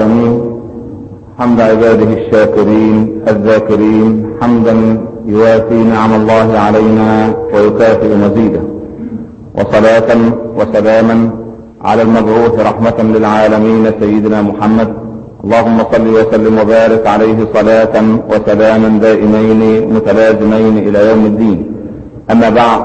العالمين حمد عباده الشاكرين الذاكرين حمدا يوافي نعم الله علينا ويكافئ مزيده وصلاة وسلاما على المبعوث رحمة للعالمين سيدنا محمد اللهم صل وسلم وبارك عليه صلاة وسلاما دائمين متلازمين الى يوم الدين اما بعد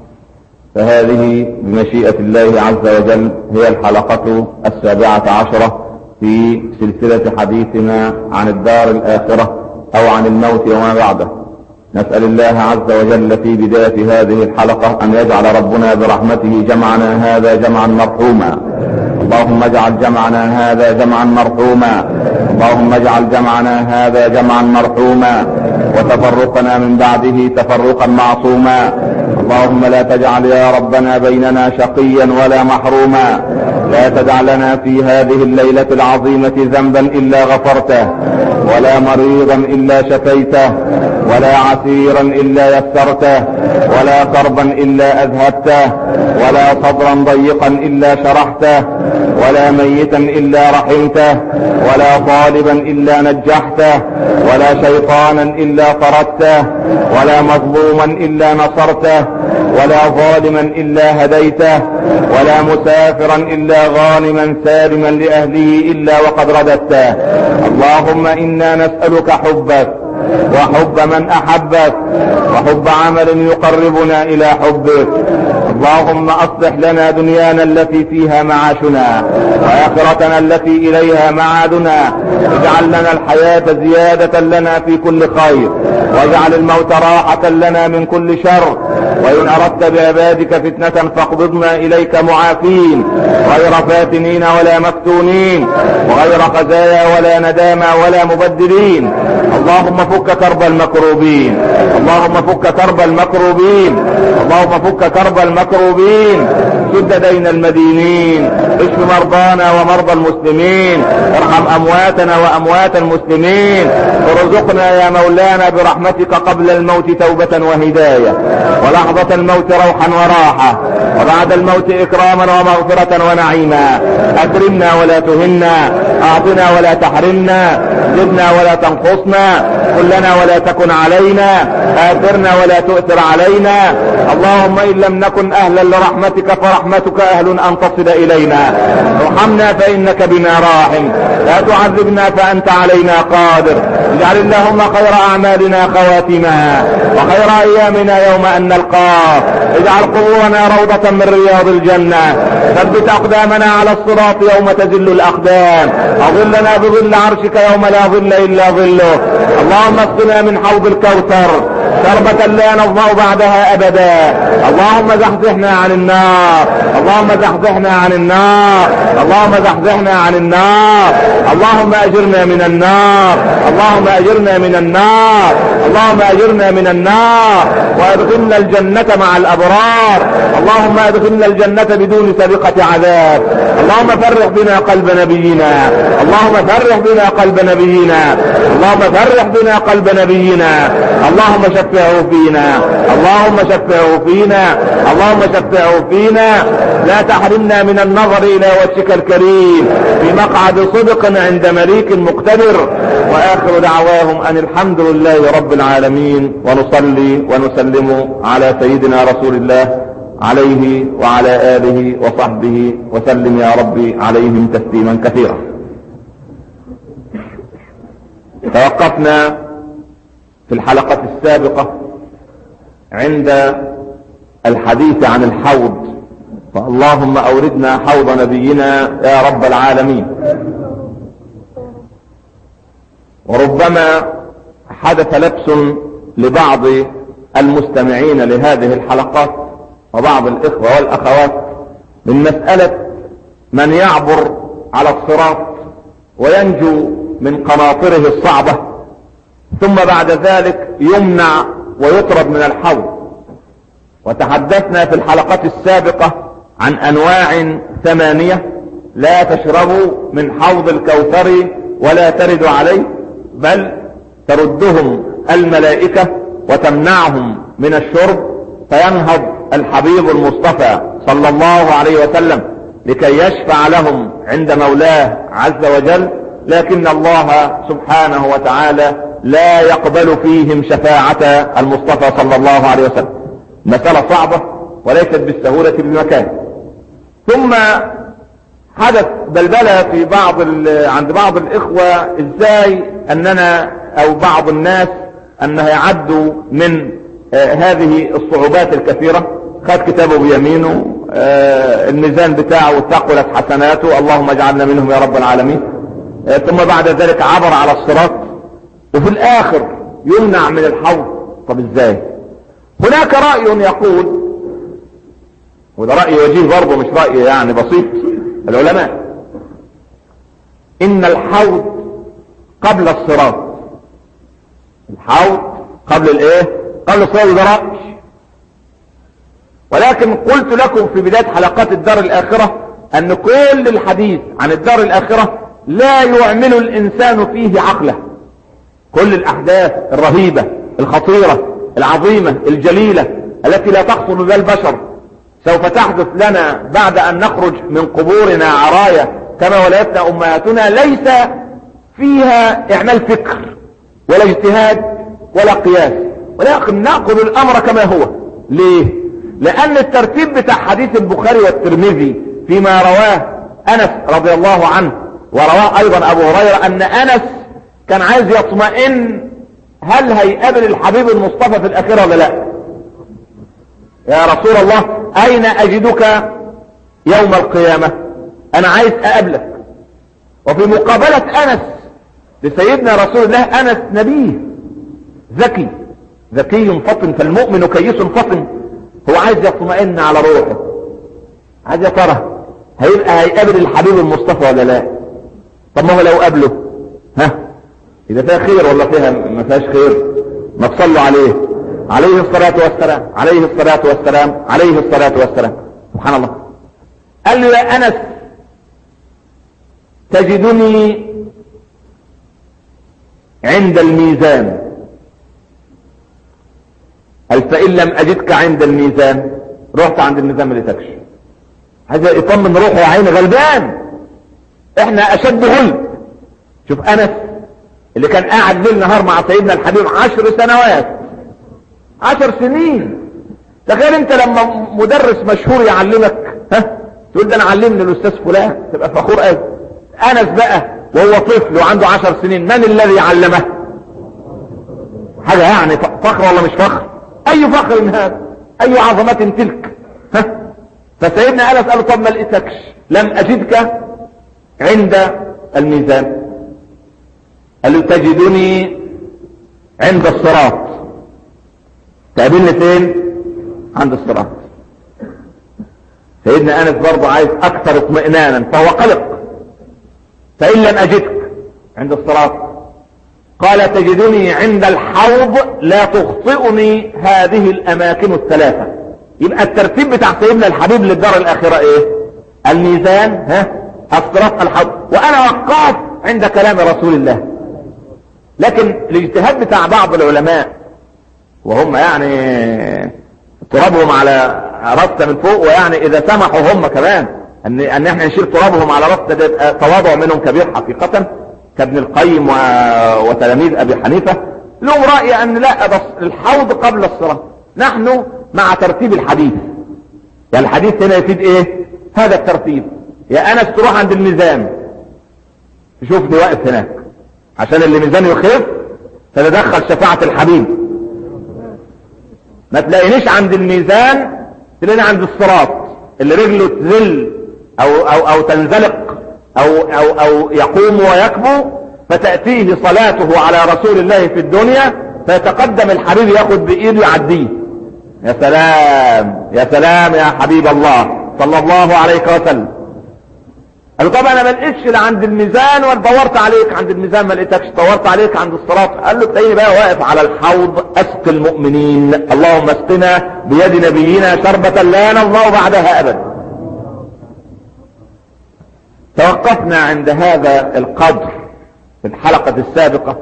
فهذه بمشيئة الله عز وجل هي الحلقة السابعة عشرة في سلسلة حديثنا عن الدار الآخرة أو عن الموت وما بعده نسأل الله عز وجل في بداية هذه الحلقة أن يجعل ربنا برحمته جمعنا هذا جمعا مرحوما اللهم اجعل جمعنا هذا جمعا مرحوما اللهم اجعل جمعنا هذا جمعا مرحوما وتفرقنا من بعده تفرقا معصوما اللهم لا تجعل يا ربنا بيننا شقيا ولا محروما لا تدع لنا في هذه الليلة العظيمة ذنبا إلا غفرته ولا مريضا إلا شفيته ولا عسيرا إلا يسرته ولا كربا إلا أذهبته ولا صدرا ضيقا إلا شرحته ولا ميتا إلا رحمته ولا طالبا إلا نجحته ولا شيطانا إلا طردته ولا مظلوما إلا نصرته ولا ظالما إلا هديته ولا مسافرا إلا غانما سالما لأهله إلا وقد رددته اللهم إنا نسألك حبك وحب من احبك وحب عمل يقربنا الى حبك اللهم اصلح لنا دنيانا التي فيها معاشنا واخرتنا التي اليها معادنا اجعل لنا الحياة زيادة لنا في كل خير واجعل الموت راحة لنا من كل شر وان اردت بعبادك فتنة فاقبضنا اليك معافين غير فاتنين ولا مفتونين وغير خزايا ولا ندامى ولا مبدلين اللهم فك كرب المكروبين اللهم فك كرب المكروبين اللهم فك كرب المكروبين سد دين المدينين اشف مرضانا ومرضى المسلمين ارحم امواتنا واموات المسلمين ارزقنا يا مولانا برحمتك قبل الموت توبة وهداية ولحظة الموت روحا وراحة وبعد الموت اكراما ومغفرة ونعيما اكرمنا ولا تهنا اعطنا ولا تحرمنا زدنا ولا تنقصنا كلنا ولا تكن علينا اثرنا ولا تؤثر علينا اللهم ان لم نكن اهلا لرحمتك فرحمتك اهل ان تصل الينا ارحمنا فانك بنا راحم لا تعذبنا فانت علينا قادر اجعل اللهم خير اعمالنا خواتمها وخير ايامنا يوم ان نلقاك اجعل قبورنا روضة من رياض الجنة ثبت اقدامنا على الصراط يوم تزل الاقدام اظلنا بظل عرشك يوم لا ظل الا ظله اللهم اسقنا من حوض الكوثر شربة لا نظمأ بعدها ابدا اللهم زحزحنا عن النار اللهم زحزحنا عن النار اللهم زحزحنا عن النار اللهم اجرنا من النار اللهم اجرنا من النار اللهم اجرنا من النار وادخلنا الجنة مع الابرار اللهم ادخلنا الجنة بدون سابقة عذاب اللهم فرح بنا قلب نبينا اللهم فرح بنا قلب نبينا اللهم فرح بنا قلب نبينا اللهم شفعه فينا اللهم شفعه فينا اللهم شفعه فينا لا تحرمنا من النظر الى وجهك الكريم في مقعد صدق عند مليك مقتدر واخر دعواهم ان الحمد لله رب العالمين ونصلي ونسلم على سيدنا رسول الله عليه وعلى آله وصحبه وسلم يا ربي عليهم تسليما كثيرا توقفنا في الحلقة السابقة عند الحديث عن الحوض فاللهم اوردنا حوض نبينا يا رب العالمين وربما حدث لبس لبعض المستمعين لهذه الحلقات وبعض الاخوة والاخوات من مسألة من يعبر على الصراط وينجو من قناطره الصعبة ثم بعد ذلك يمنع ويطرد من الحوض وتحدثنا في الحلقات السابقة عن انواع ثمانية لا تشربوا من حوض الكوثر ولا تردوا عليه بل تردهم الملائكة وتمنعهم من الشرب فينهض الحبيب المصطفى صلى الله عليه وسلم لكي يشفع لهم عند مولاه عز وجل لكن الله سبحانه وتعالى لا يقبل فيهم شفاعة المصطفى صلى الله عليه وسلم مسألة صعبة وليست بالسهولة بمكان ثم حدث بلبلة في بعض عند بعض الاخوة ازاي اننا او بعض الناس انها يعدوا من آه هذه الصعوبات الكثيرة خد كتابه بيمينه آه الميزان بتاعه ثقلت حسناته اللهم اجعلنا منهم يا رب العالمين آه ثم بعد ذلك عبر على الصراط وفي الاخر يمنع من الحوض طب ازاي هناك رأي يقول وده رأي وجيه برضه مش رأي يعني بسيط العلماء ان الحوض قبل الصراط الحوض قبل الايه قبل الصراط ده رأي ولكن قلت لكم في بداية حلقات الدار الاخرة ان كل الحديث عن الدار الاخرة لا يعمل الانسان فيه عقله كل الاحداث الرهيبة الخطيرة العظيمة الجليلة التي لا تحصل بها البشر سوف تحدث لنا بعد ان نخرج من قبورنا عرايا كما ولدتنا امهاتنا ليس فيها اعمال فكر ولا اجتهاد ولا قياس ولكن نأخذ الامر كما هو ليه لان الترتيب بتاع حديث البخاري والترمذي فيما رواه انس رضي الله عنه ورواه ايضا ابو هريرة ان انس كان عايز يطمئن هل هيقابل الحبيب المصطفى في الاخرة ولا لا يا رسول الله اين اجدك يوم القيامة انا عايز اقابلك وفي مقابلة انس لسيدنا رسول الله انس نبيه ذكي ذكي فطن فالمؤمن كيس فطن هو عايز يطمئن على روحه عايز يا ترى هيبقى هيقابل الحبيب المصطفى ولا لا طب ما هو لو قابله ها اذا فيها خير ولا فيها ما فيهاش خير ما تصلوا عليه عليه الصلاة والسلام عليه الصلاة والسلام عليه الصلاة والسلام سبحان الله قال له يا انس تجدني عند الميزان قال فإن لم أجدك عند الميزان رحت عند الميزان ما لقيتكش عايز يطمن روحه يا عيني غلبان احنا اشد غلب شوف انس اللي كان قاعد ليل نهار مع سيدنا الحبيب عشر سنوات عشر سنين تخيل انت لما مدرس مشهور يعلمك ها تقول ده انا علمني الاستاذ فلان تبقى فخور قوي انس بقى وهو طفل وعنده عشر سنين من الذي علمه حاجة يعني فخر ولا مش فخر اي فخر من هذا اي عظمة تلك ها فسيدنا انس قال له طب ما لقيتكش لم اجدك عند الميزان قال له تجدني عند الصراط تقابلني فين عند الصراط سيدنا انس برضه عايز اكثر اطمئنانا فهو قلق فان لم اجدك عند الصراط قال تجدني عند الحوض لا تخطئني هذه الاماكن الثلاثة يبقى الترتيب بتاع سيدنا الحبيب للدار الاخرة ايه الميزان ها الصراط الحوض وانا وقاف عند كلام رسول الله لكن الاجتهاد بتاع بعض العلماء وهم يعني ترابهم على راسنا من فوق ويعني اذا سمحوا هم كمان ان ان احنا نشيل ترابهم على راسنا ده تواضع منهم كبير حقيقة كابن القيم و... وتلاميذ ابي حنيفة لهم رأي ان لا بس الحوض قبل الصلاة نحن مع ترتيب الحديث يعني الحديث هنا يفيد ايه هذا الترتيب يا انس تروح عند الميزان تشوفني واقف هناك عشان اللي ميزانه يخف تتدخل شفاعة الحبيب ما تلاقينيش عند الميزان تلاقيني عند الصراط اللي رجله تزل او او او تنزلق او او او يقوم ويكبو فتأتيه صلاته على رسول الله في الدنيا فيتقدم الحبيب ياخد بايده يعديه يا سلام يا سلام يا حبيب الله صلى الله عليه وسلم قال طبعا انا ما لقيتش لا عند الميزان ولا دورت عليك عند الميزان ما لقيتكش دورت عليك عند الصراط قال له تلاقيني بقى واقف على الحوض اسقي المؤمنين اللهم اسقنا بيد نبينا شربة لا نظمأ بعدها ابدا توقفنا عند هذا القدر في الحلقة السابقة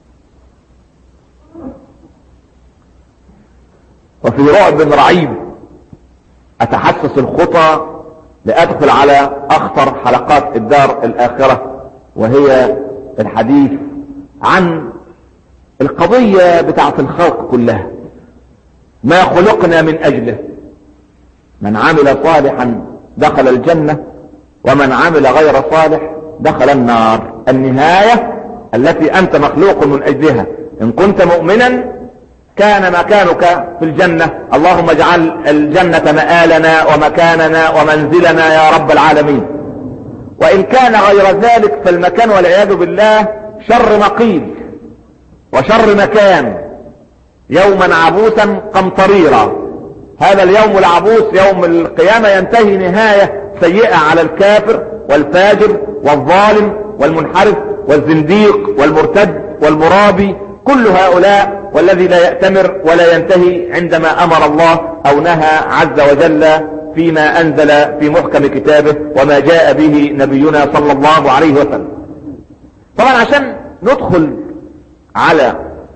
وفي رعب رعيب اتحسس الخطى لادخل على اخطر حلقات الدار الاخرة وهي الحديث عن القضية بتاعت الخلق كلها ما خلقنا من اجله من عمل صالحا دخل الجنة ومن عمل غير صالح دخل النار النهاية التي انت مخلوق من اجلها ان كنت مؤمنا كان مكانك في الجنة اللهم اجعل الجنة مآلنا ومكاننا ومنزلنا يا رب العالمين وان كان غير ذلك فالمكان والعياذ بالله شر مقيل وشر مكان يوما عبوسا قمطريرا هذا اليوم العبوس يوم القيامة ينتهي نهاية سيئة على الكافر والفاجر والظالم والمنحرف والزنديق والمرتد والمرابي كل هؤلاء والذي لا يأتمر ولا ينتهي عندما أمر الله أو نهى عز وجل فيما أنزل في محكم كتابه وما جاء به نبينا صلى الله عليه وسلم طبعا عشان ندخل على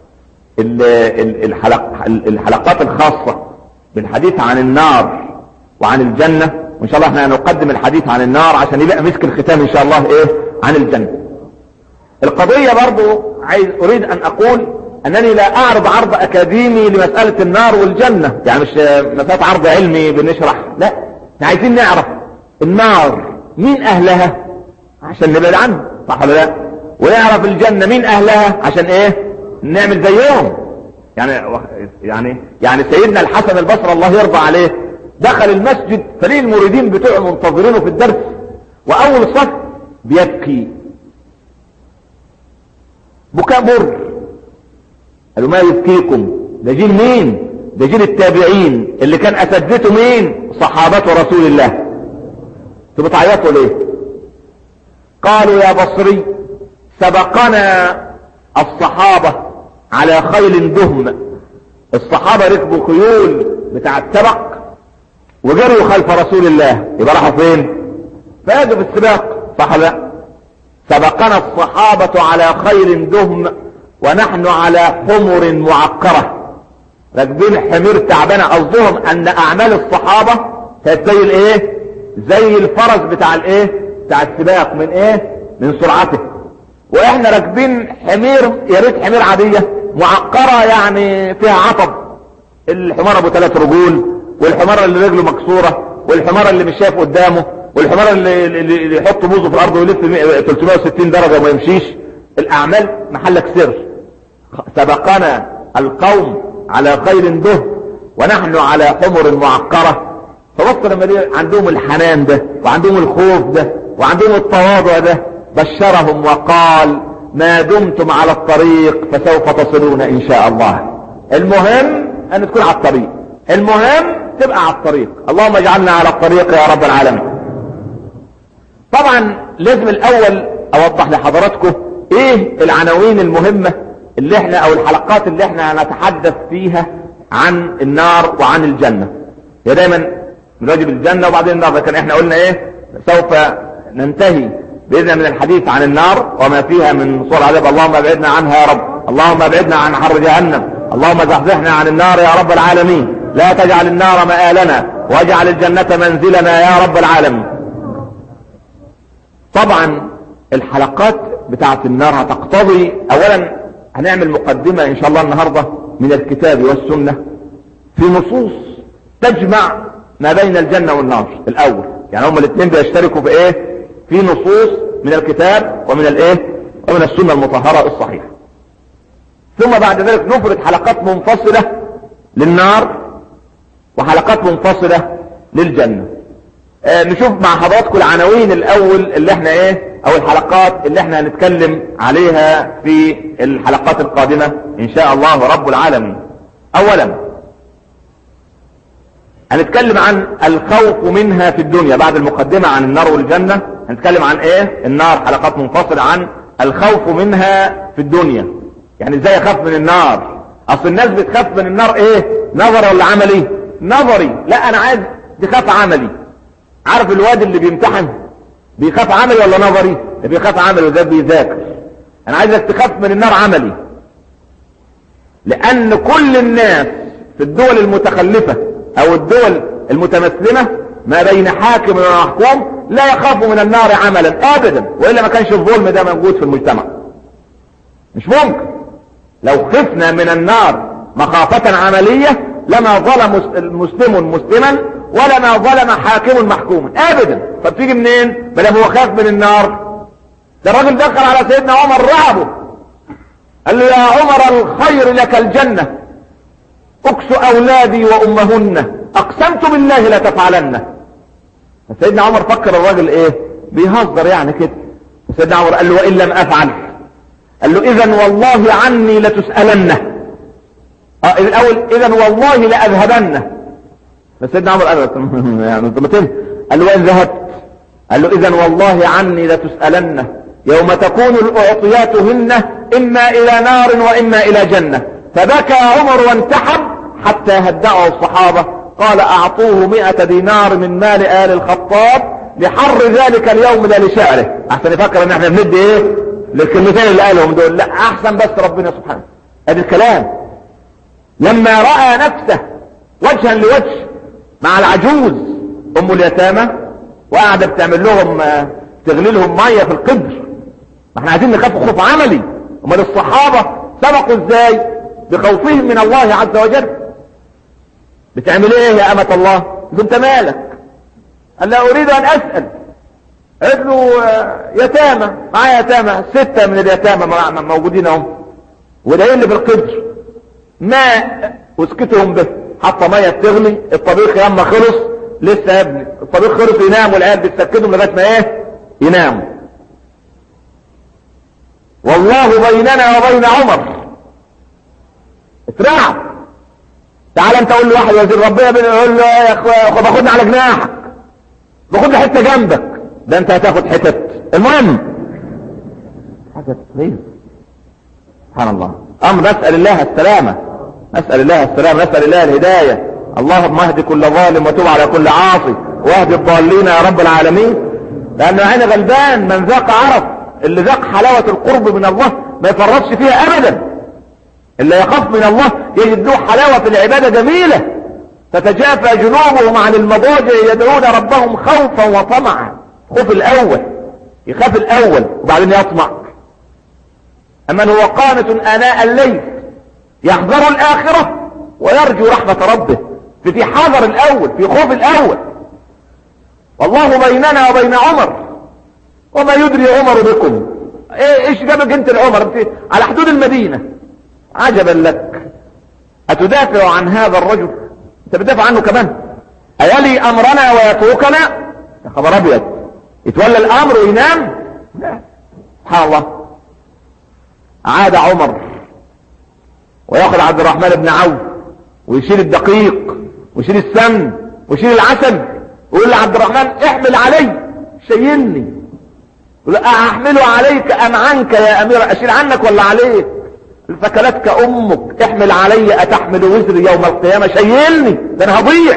الحلق الحلقات الخاصة بالحديث عن النار وعن الجنة وان شاء الله احنا هنقدم الحديث عن النار عشان يبقى مسك الختام ان شاء الله ايه عن الجنة القضية برضو عايز اريد ان اقول انني لا اعرض عرض اكاديمي لمسألة النار والجنة يعني مش مسألة عرض علمي بنشرح لا احنا عايزين نعرف النار مين اهلها عشان نبعد عنه صح ولا لا ونعرف الجنة مين اهلها عشان ايه نعمل زيهم يعني يعني يعني سيدنا الحسن البصري الله يرضى عليه دخل المسجد فليه المريدين بتوعه منتظرينه في الدرس واول صف بيبكي بكاء مر قالوا ما يبكيكم ده جيل مين ده جيل التابعين اللي كان اسدته مين صحابة رسول الله انتوا بتعيطوا ليه قالوا يا بصري سبقنا الصحابة على خيل دهم الصحابة ركبوا خيول بتاع السبق وجروا خلف رسول الله يبقى راحوا فين فاجوا في السباق صح لا سبقنا الصحابة على خيل دهم ونحن على حمر معقرة راكبين حمير تعبانة قصدهم ان اعمال الصحابة كانت زي الايه زي الفرس بتاع الايه بتاع السباق من ايه من سرعته واحنا راكبين حمير يا ريت حمير عادية معقرة يعني فيها عطب الحمار ابو ثلاث رجول والحمار اللي رجله مكسورة والحمار اللي مش شايف قدامه والحمار اللي, اللي يحط بوزه في الارض ويلف 360 درجة وما يمشيش الاعمال محلك سر سبقنا القوم على خير به ونحن على حمر معقرة فبص لما عندهم الحنان ده وعندهم الخوف ده وعندهم التواضع ده بشرهم وقال ما دمتم على الطريق فسوف تصلون ان شاء الله المهم ان تكون على الطريق المهم تبقى على الطريق اللهم اجعلنا على الطريق يا رب العالمين طبعا لازم الاول اوضح لحضراتكم ايه العناوين المهمة اللي احنا او الحلقات اللي احنا هنتحدث فيها عن النار وعن الجنة هي دايما نواجب الجنة وبعدين النار لكن احنا قلنا ايه سوف ننتهي بإذن من الحديث عن النار وما فيها من صور عذاب اللهم ابعدنا عنها يا رب اللهم ابعدنا عن حر جهنم اللهم زحزحنا عن النار يا رب العالمين لا تجعل النار مآلنا واجعل الجنة منزلنا يا رب العالمين طبعا الحلقات بتاعت النار هتقتضي اولا هنعمل مقدمة ان شاء الله النهاردة من الكتاب والسنة في نصوص تجمع ما بين الجنة والنار الاول يعني هما الاثنين بيشتركوا في ايه في نصوص من الكتاب ومن الايه ومن السنة المطهرة الصحيحة ثم بعد ذلك نفرد حلقات منفصلة للنار وحلقات منفصلة للجنة آه نشوف مع حضراتكم العناوين الاول اللي احنا ايه او الحلقات اللي احنا هنتكلم عليها في الحلقات القادمة ان شاء الله رب العالمين اولا هنتكلم عن الخوف منها في الدنيا بعد المقدمة عن النار والجنة هنتكلم عن ايه النار حلقات منفصلة عن الخوف منها في الدنيا يعني ازاي اخاف من النار اصل الناس بتخاف من النار ايه نظري ولا عملي نظري لا انا عايز تخاف عملي عارف الواد اللي بيمتحن بيخاف عملي ولا نظري اللي بيخاف عملي وده بيذاكر انا عايزك تخاف من النار عملي لان كل الناس في الدول المتخلفة او الدول المتمسلمة ما بين حاكم ومحكوم لا يخاف من النار عملا ابدا والا ما كانش الظلم ده موجود في المجتمع مش ممكن لو خفنا من النار مخافة عملية لما ظلم مسلم مسلما ولما ظلم حاكم محكوما ابدا فبتيجي منين بل هو خاف من النار ده الراجل دخل على سيدنا عمر رعبه قال له يا عمر الخير لك الجنة اكس اولادي وامهن اقسمت بالله لتفعلن سيدنا عمر فكر الراجل ايه بيهزر يعني كده سيدنا عمر قال له وان لم افعل قال له اذا والله عني لتسألن اه الاول اذا والله لاذهبن فسيدنا عمر قال يعني انت قال له وان ذهبت قال له اذا والله عني لتسألن يوم تكون الاعطيات هن اما الى نار واما الى جنة فبكى عمر وانتحب حتى هدأه الصحابة قال اعطوه مئة دينار من مال آل الخطاب لحر ذلك اليوم لا لشعره احسن يفكر ان احنا بندي ايه للكلمتين اللي قالهم دول لا احسن بس ربنا سبحانه ادي الكلام لما رأى نفسه وجها لوجه مع العجوز ام اليتامى وقاعدة بتعمل لهم تغلي لهم مية في القدر ما احنا عايزين نخاف خوف عملي امال الصحابة سبقوا ازاي بخوفهم من الله عز وجل بتعمل ايه يا امة الله انت مالك قال لا اريد ان اسأل قلت له يتامى معايا يتامى ستة من اليتامى موجودين اهم وده اللي بالقدر ماء وسكتهم به حتى ميه بتغلي الطبيخ ياما خلص لسه يا ابني الطبيخ خلص ينام والعيال بتسكتهم لغايه ما ايه يناموا والله بيننا وبين عمر اترعب تعال انت قول لواحد وزير ربنا يقول له يا اخويا باخدنا على جناحك باخدنا حته جنبك ده انت هتاخد حتت المهم حاجه تقريب سبحان الله امر نسال الله السلامه نسال الله السلامه نسال الله الهدايه اللهم اهد كل ظالم وتب على كل عاصي واهد الضالين يا رب العالمين لانه عين غلبان من ذاق عرف اللي ذاق حلاوة القرب من الله ما يفرطش فيها ابدا اللي يخاف من الله يجد له حلاوة العبادة جميلة تتجافى جنوبهم عن المضاجع يدعون ربهم خوفا وطمعا خوف الاول يخاف الاول وبعدين يطمع اما هو قانت اناء الليل يحذر الاخرة ويرجو رحمة ربه في في حذر الاول في خوف الاول والله بيننا وبين عمر وما يدري عمر بكم ايه ايش جابك انت العمر انت على حدود المدينة عجبا لك اتدافع عن هذا الرجل انت بتدافع عنه كمان ايلي امرنا ويتركنا يا خبر ابيض يتولى الامر وينام لا سبحان الله عاد عمر وياخذ عبد الرحمن بن عوف ويشيل الدقيق ويشيل السمن ويشيل العسل ويقول لعبد الرحمن احمل علي شيلني يقول احمله عليك ام عنك يا امير اشيل عنك ولا عليك فكلتك امك احمل علي اتحمل وزري يوم القيامة شيلني ده انا هضيع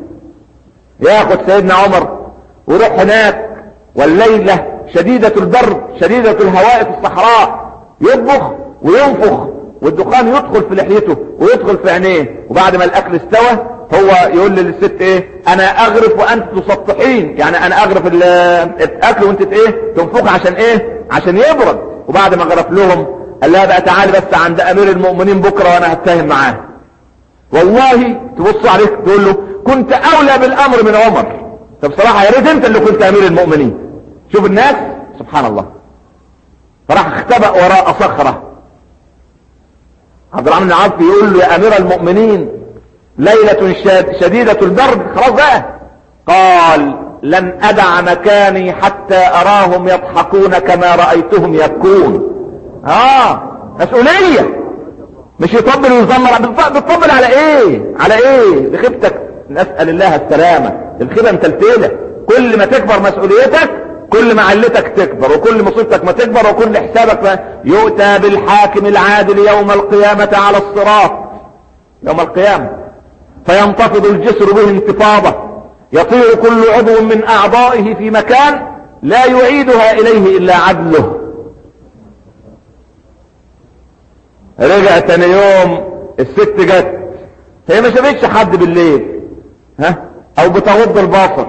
ياخد سيدنا عمر ويروح هناك والليلة شديدة البرد شديدة الهواء في الصحراء يطبخ وينفخ والدخان يدخل في لحيته ويدخل في عينيه وبعد ما الاكل استوى هو يقول للست ايه انا اغرف وانت تسطحين يعني انا اغرف الاكل وانت ايه تنفخ عشان ايه عشان يبرد وبعد ما غرف لهم قال لها بقى تعالي بس عند امير المؤمنين بكرة وانا هتفاهم معاه والله تبص عليك تقول له كنت اولى بالامر من عمر طب بصراحة يا ريت انت اللي كنت امير المؤمنين شوف الناس سبحان الله فراح اختبأ وراء صخرة عبد الرحمن بن عوف يقول له يا امير المؤمنين ليلة شديدة البرد خلاص بقى قال لن ادع مكاني حتى اراهم يضحكون كما رأيتهم يبكون اه مسؤولية مش يطبل ويزمر بتطبل على ايه على ايه بخيبتك نسأل الله السلامة الخيبة متلتلة كل ما تكبر مسؤوليتك كل ما علتك تكبر وكل مصيبتك ما تكبر وكل حسابك ما يؤتى بالحاكم العادل يوم القيامة على الصراط يوم القيامة فينتفض الجسر به انتفاضة يطير كل عضو من اعضائه في مكان لا يعيدها اليه الا عدله رجع تاني يوم الست جت هي ما شافتش حد بالليل ها او بتغض البصر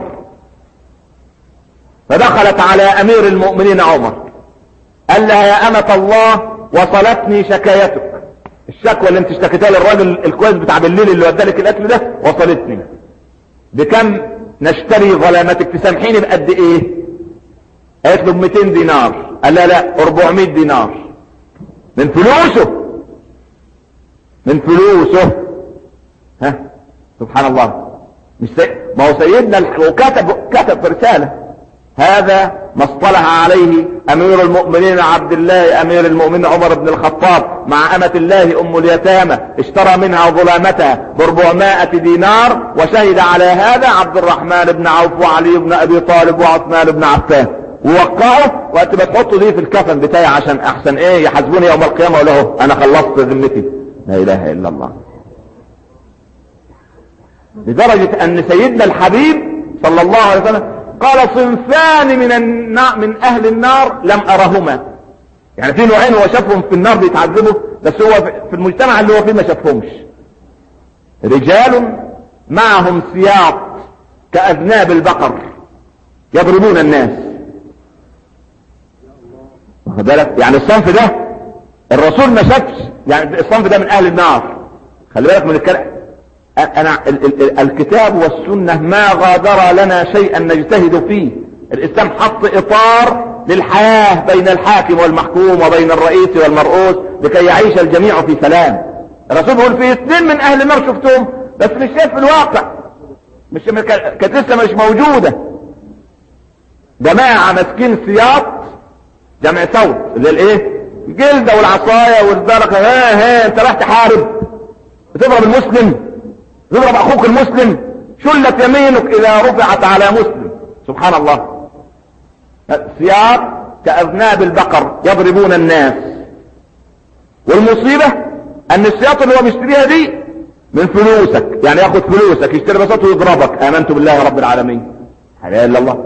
فدخلت على امير المؤمنين عمر قال لها يا امة الله وصلتني شكايتك الشكوى اللي انت اشتكيتها للراجل الكويس بتاع بالليل اللي ودالك الاكل ده وصلتني بكم نشتري ظلامتك تسامحيني بقد ايه قالت له ب 200 دينار قال لا لا 400 دينار من فلوسه من فلوسه ها سبحان الله مش سي... ما هو سيدنا وكتب كتب رساله هذا ما اصطلح عليه امير المؤمنين عبد الله امير المؤمنين عمر بن الخطاب مع امة الله ام اليتامى اشترى منها ظلامتها ب 400 دينار وشهد على هذا عبد الرحمن بن عوف وعلي بن ابي طالب وعثمان بن عفان ووقعه وقت ما تحطوا دي في الكفن بتاعي عشان احسن ايه يحاسبوني يوم القيامه وله انا خلصت ذمتي لا اله الا الله لدرجة ان سيدنا الحبيب صلى الله عليه وسلم قال صنفان من النار من اهل النار لم ارهما يعني في نوعين هو شافهم في النار بيتعذبوا بس هو في المجتمع اللي هو فيه ما شافهمش رجال معهم سياط كاذناب البقر يضربون الناس واخد بالك يعني الصنف ده الرسول ما شافش يعني الصنف ده من اهل النار خلي بالك من الكلام انا ال ال الكتاب والسنة ما غادر لنا شيئا نجتهد فيه الاسلام حط اطار للحياة بين الحاكم والمحكوم وبين الرئيس والمرؤوس لكي يعيش الجميع في سلام الرسول بيقول في اثنين من اهل النار شفتهم بس مش شايف في الواقع مش كانت لسه مش موجودة جماعة ماسكين سياط جمع صوت اللي الايه الجلدة والعصاية والدركة ها ها انت راح تحارب بتضرب المسلم يضرب اخوك المسلم شلت يمينك اذا رفعت على مسلم سبحان الله ثياب كاذناب البقر يضربون الناس والمصيبة ان السياط اللي هو بيشتريها دي من فلوسك يعني ياخد فلوسك يشتري بساطه ويضربك امنت بالله رب العالمين حلال الا الله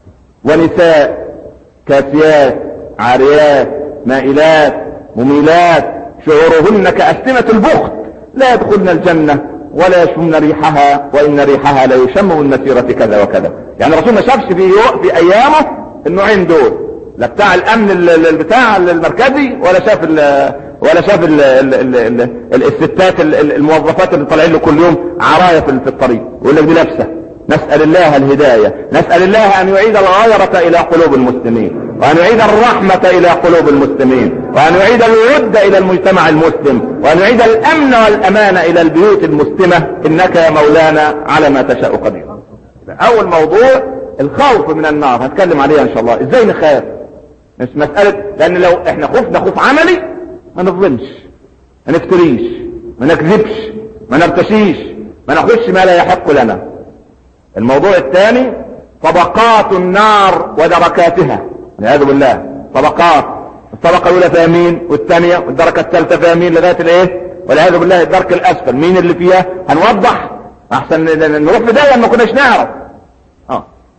ونساء كاسيات عاريات مائلات مميلات شعورهن كأسنمة البخت لا يدخلن الجنة ولا يشمن ريحها وان ريحها لا يشم من مسيرة كذا وكذا يعني الرسول ما شافش في, في ايامه النوعين دول لا بتاع الامن بتاع المركزي ولا شاف ال ولا شاف ال ال ال ال الستات الموظفات اللي طالعين له كل يوم عراية في الطريق يقول لك دي لابسه نسأل الله الهداية نسأل الله ان يعيد الغيرة الى قلوب المسلمين وأن يعيد الرحمة إلى قلوب المسلمين وأن يعيد الود إلى المجتمع المسلم وأن يعيد الأمن والأمان إلى البيوت المسلمة إنك يا مولانا على ما تشاء قدير أول موضوع الخوف من النار هتكلم عليها إن شاء الله إزاي نخاف مش مسألة لأن لو إحنا خوفنا خوف عملي ما نظلمش ما نفتريش ما نكذبش ما نرتشيش ما ناخدش ما لا يحق لنا الموضوع الثاني طبقات النار ودركاتها والعياذ بالله طبقات الطبقة الأولى فيها مين والثانية والدركة الثالثة فيها مين لغاية الإيه والعياذ بالله الدرك الأسفل مين اللي فيها هنوضح أحسن نروح بداية ما كناش نعرف اه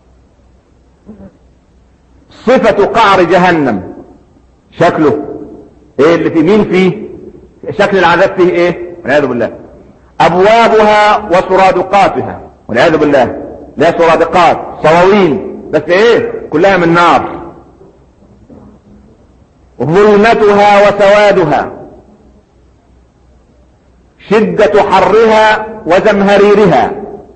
صفة قعر جهنم شكله ايه اللي فيه مين فيه شكل العذاب فيه ايه والعياذ بالله ابوابها وسرادقاتها والعياذ بالله لا سرادقات صواوين بس ايه كلها من نار ظلمتها وسوادها شدة حرها وزمهريرها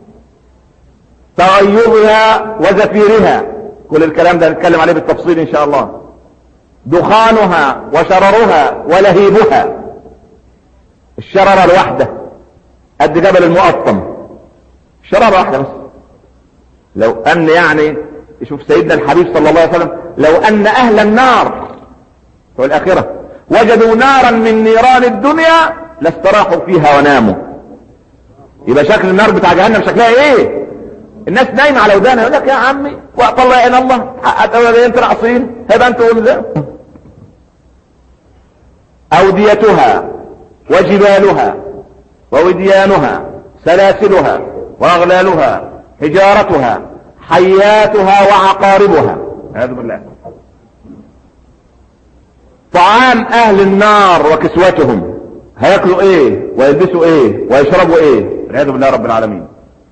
تغيظها وزفيرها كل الكلام ده نتكلم عليه بالتفصيل ان شاء الله دخانها وشررها ولهيبها الشررة الواحدة قد جبل المقطم شررة واحدة بس لو ان يعني شوف سيدنا الحبيب صلى الله عليه وسلم لو ان اهل النار والآخرة وجدوا نارا من نيران الدنيا لاستراحوا فيها وناموا يبقى شكل النار بتاع جهنم شكلها ايه الناس نايمة على ودانها يقول لك يا عمي وقت الله يعين الله انت رأسين هيبقى انت قول ده اوديتها وجبالها ووديانها سلاسلها واغلالها حجارتها حياتها وعقاربها اعوذ بالله طعام اهل النار وكسوتهم هياكلوا ايه ويلبسوا ايه ويشربوا ايه والعياذ بالله رب العالمين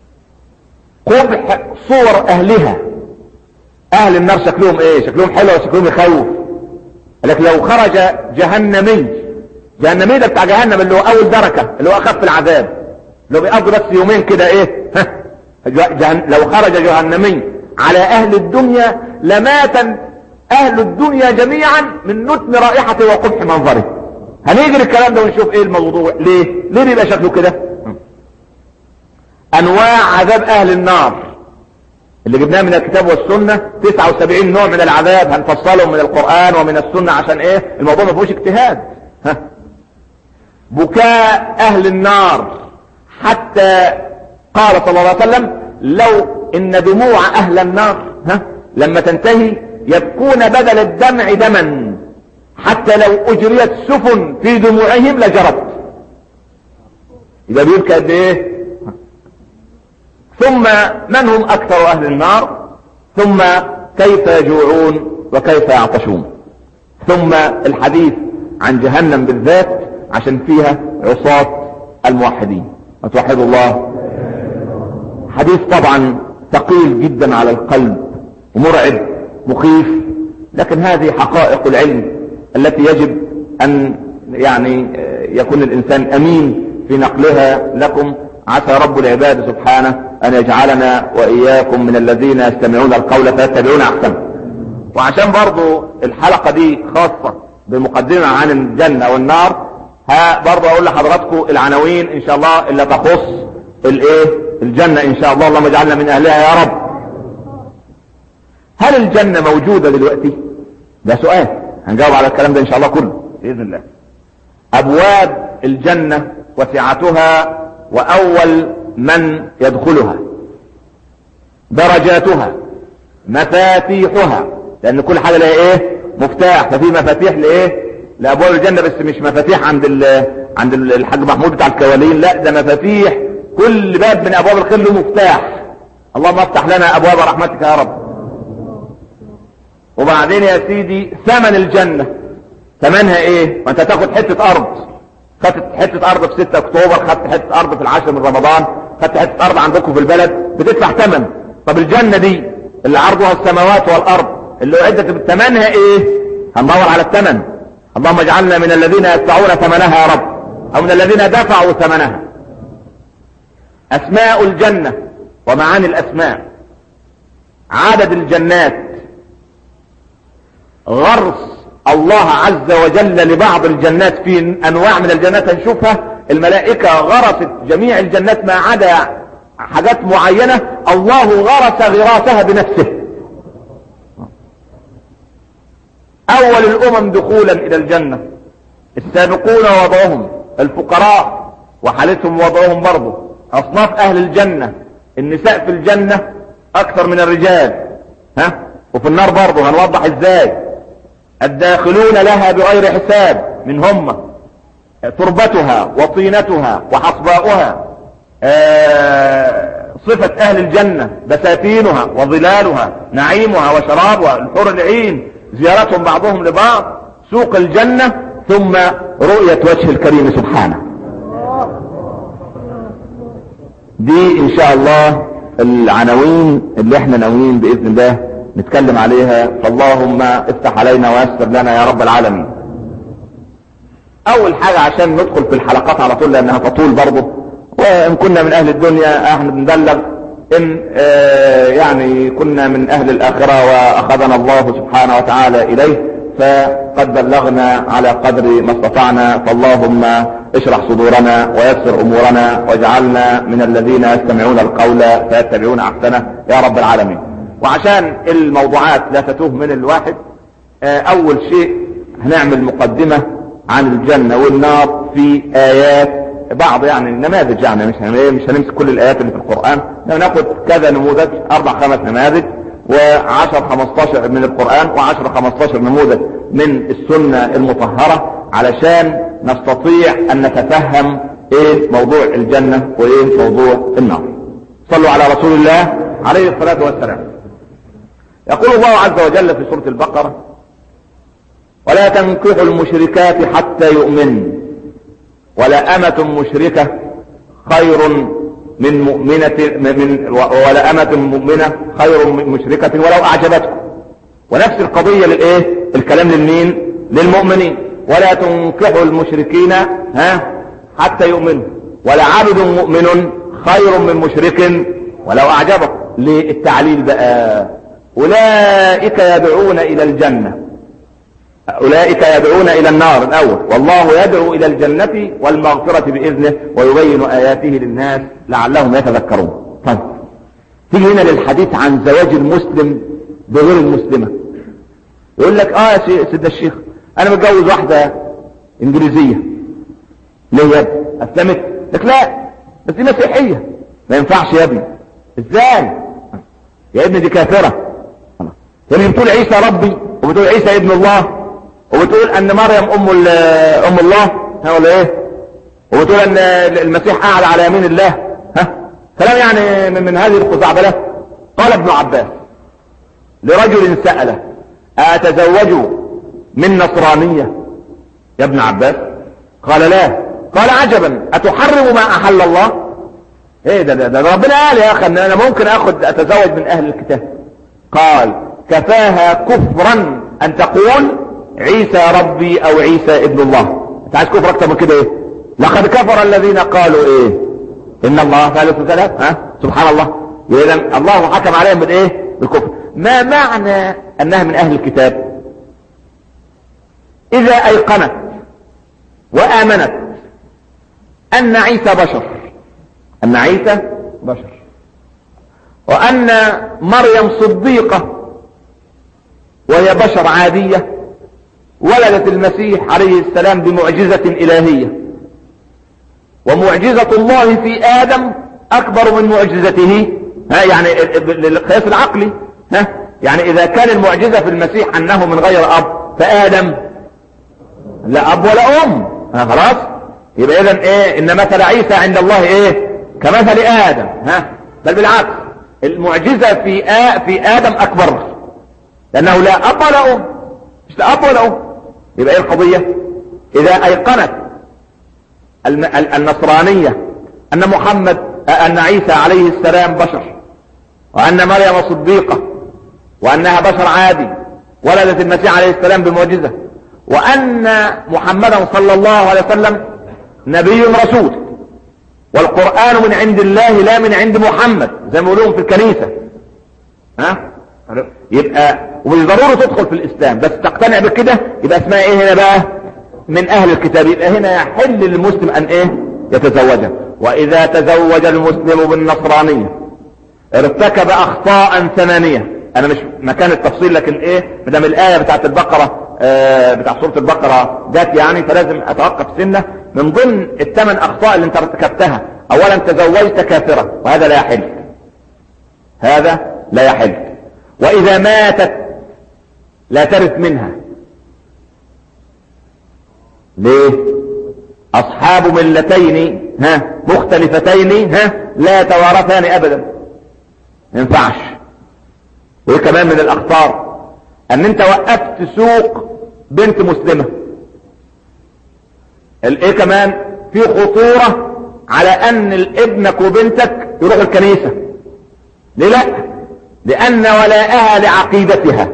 قبح صور اهلها اهل النار شكلهم ايه شكلهم حلو وشكلهم يخوف لك لو خرج جهنمي جهنمي ده بتاع جهنم اللي هو اول دركة اللي هو اخف العذاب لو بيقضي بس يومين كده ايه جهن... لو خرج جهنمي على اهل الدنيا لمات اهل الدنيا جميعا من نتن رائحته وقبح منظره هنيجي الكلام ده ونشوف ايه الموضوع ليه ليه بيبقى شكله كده انواع عذاب اهل النار اللي جبناه من الكتاب والسنة 79 نوع من العذاب هنفصلهم من القرآن ومن السنة عشان ايه الموضوع ما فيهوش اجتهاد ها بكاء اهل النار حتى قال صلى الله عليه وسلم لو ان دموع اهل النار ها لما تنتهي يبكون بدل الدمع دما حتى لو اجريت سفن في دموعهم لجرت اذا بيبكى قد ايه ثم من هم اكثر اهل النار ثم كيف يجوعون وكيف يعطشون ثم الحديث عن جهنم بالذات عشان فيها عصاة الموحدين وتوحدوا الله حديث طبعا ثقيل جدا على القلب ومرعب مخيف لكن هذه حقائق العلم التي يجب ان يعني يكون الانسان امين في نقلها لكم عسى رب العباد سبحانه ان يجعلنا واياكم من الذين يستمعون القول فيتبعون احسنه وعشان برضو الحلقة دي خاصة بمقدمة عن الجنة والنار ها برضو اقول لحضراتكم العناوين ان شاء الله اللي تخص الايه الجنة ان شاء الله اللهم اجعلنا من اهلها يا رب هل الجنة موجودة دلوقتي ده سؤال هنجاوب على الكلام ده ان شاء الله كله باذن الله ابواب الجنة وسعتها واول من يدخلها درجاتها مفاتيحها لان كل حاجة لها ايه مفتاح ففي مفاتيح لايه لابواب الجنة بس مش مفاتيح عند ال عند الحاج محمود بتاع الكوالين لا ده مفاتيح كل باب من ابواب الخير له مفتاح اللهم افتح لنا ابواب رحمتك يا رب وبعدين يا سيدي ثمن الجنة ثمنها ايه ما انت تاخد حتة ارض خدت حتة ارض في 6 اكتوبر خدت حتة ارض في العاشر من رمضان خدت حتة ارض عندكم في البلد بتدفع ثمن طب الجنة دي اللي عرضها السماوات والارض اللي اعدت ثمنها ايه هندور على الثمن اللهم اجعلنا من الذين يدفعون ثمنها يا رب او من الذين دفعوا ثمنها اسماء الجنة ومعاني الاسماء عدد الجنات غرس الله عز وجل لبعض الجنات في انواع من الجنات هنشوفها الملائكة غرست جميع الجنات ما عدا حاجات معينة الله غرس غراسها بنفسه اول الامم دخولا الى الجنة السابقون وضعهم الفقراء وحالتهم وضعهم برضه اصناف اهل الجنة النساء في الجنة اكثر من الرجال ها وفي النار برضه هنوضح ازاي الداخلون لها بغير حساب من هم تربتها وطينتها وحصباؤها آه صفة اهل الجنة بساتينها وظلالها نعيمها وشرابها الحور العين زيارتهم بعضهم لبعض سوق الجنة ثم رؤية وجه الكريم سبحانه دي ان شاء الله العناوين اللي احنا ناويين باذن الله نتكلم عليها فاللهم افتح علينا ويسر لنا يا رب العالمين اول حاجة عشان ندخل في الحلقات على طول لانها تطول برضه وان كنا من اهل الدنيا احنا بنبلغ ان اه يعني كنا من اهل الاخرة واخذنا الله سبحانه وتعالى اليه فقد بلغنا على قدر ما استطعنا فاللهم اشرح صدورنا ويسر امورنا واجعلنا من الذين يستمعون القول فيتبعون احسنه يا رب العالمين وعشان الموضوعات لا تتوه من الواحد اه اول شيء هنعمل مقدمة عن الجنة والنار في ايات بعض يعني نماذج يعني مش مش هنمسك كل الايات اللي في القرآن ناخد كذا نموذج اربع خمس نماذج وعشر خمستاشر من القرآن وعشر خمستاشر نموذج من السنة المطهرة علشان نستطيع ان نتفهم ايه موضوع الجنة وايه موضوع النار صلوا على رسول الله عليه الصلاة والسلام يقول الله عز وجل في سورة البقرة ولا تنكحوا المشركات حتى يؤمن ولا أمة مشركة خير من مؤمنة من ولا أمة مؤمنة خير من مشركة ولو أعجبتكم ونفس القضية للإيه الكلام للمين للمؤمنين ولا تنكحوا المشركين ها حتى يؤمنوا ولعبد مؤمن خير من مشرك ولو اعجبك للتعليل بقى اولئك يدعون الى الجنة اولئك يدعون الى النار الاول والله يدعو الى الجنة والمغفرة باذنه ويبين اياته للناس لعلهم يتذكرون طيب تيجي هنا للحديث عن زواج المسلم بغير المسلمة يقول لك اه يا سيد الشيخ انا متجوز واحدة انجليزية ليه يا ابني اسلمت لك لا بس دي مسيحية ما ينفعش يا ابني ازاي يا ابني دي كافرة يعني بتقول عيسى ربي وبتقول عيسى ابن الله وبتقول ان مريم ام ام الله ها ولا ايه وبتقول ان المسيح قاعد على يمين الله ها كلام يعني من, من هذه الخزعبلات قال ابن عباس لرجل سأله أتزوج من نصرانية يا ابن عباس قال لا قال عجبا أتحرم ما أحل الله ايه ده, ده, ده ربنا قال يا اخي ان انا ممكن اخد اتزوج من اهل الكتاب قال كفاها كفرا ان تقول عيسى ربي او عيسى ابن الله انت عايز كفر اكتر من كده ايه لقد كفر الذين قالوا ايه ان الله ثالث ثلاث ها سبحان الله اذا الله حكم عليهم بالايه بالكفر ما معنى انها من اهل الكتاب اذا ايقنت وامنت ان عيسى بشر ان عيسى بشر وان مريم صديقة وهي بشر عادية ولدت المسيح عليه السلام بمعجزة الهية ومعجزة الله في ادم اكبر من معجزته ها يعني للقياس العقلي ها يعني اذا كان المعجزة في المسيح انه من غير اب فادم لا اب ولا ام ها خلاص يبقى اذا ايه ان مثل عيسى عند الله ايه كمثل ادم ها بل بالعكس المعجزة في آ في ادم اكبر لانه لا اب ولا ام مش لا اب ولا ام يبقى ايه القضية اذا ايقنت النصرانية ان محمد ان عيسى عليه السلام بشر وان مريم صديقة وانها بشر عادي ولدت المسيح عليه السلام بمعجزة وان محمدا صلى الله عليه وسلم نبي رسول والقرآن من عند الله لا من عند محمد زي ما يقولون في الكنيسة ها يبقى ومش ضروري تدخل في الاسلام بس تقتنع بكده يبقى اسمها ايه هنا بقى من اهل الكتاب يبقى هنا يحل للمسلم ان ايه يتزوجها واذا تزوج المسلم بالنصرانية ارتكب اخطاء ثمانية انا مش مكان التفصيل لكن ايه مدام الايه بتاعت البقره آه بتاع سوره البقره جت يعني فلازم اتوقف سنه من ضمن الثمان اخطاء اللي انت ارتكبتها اولا تزوجت كافره وهذا لا يحل هذا لا يحل واذا ماتت لا ترث منها ليه اصحاب ملتين ها مختلفتين ها لا توارثان ابدا ما ينفعش وايه كمان من الاخطار ان انت وقفت سوق بنت مسلمة الايه كمان في خطورة على ان ابنك وبنتك يروحوا الكنيسة ليه لا لان ولاءها لعقيدتها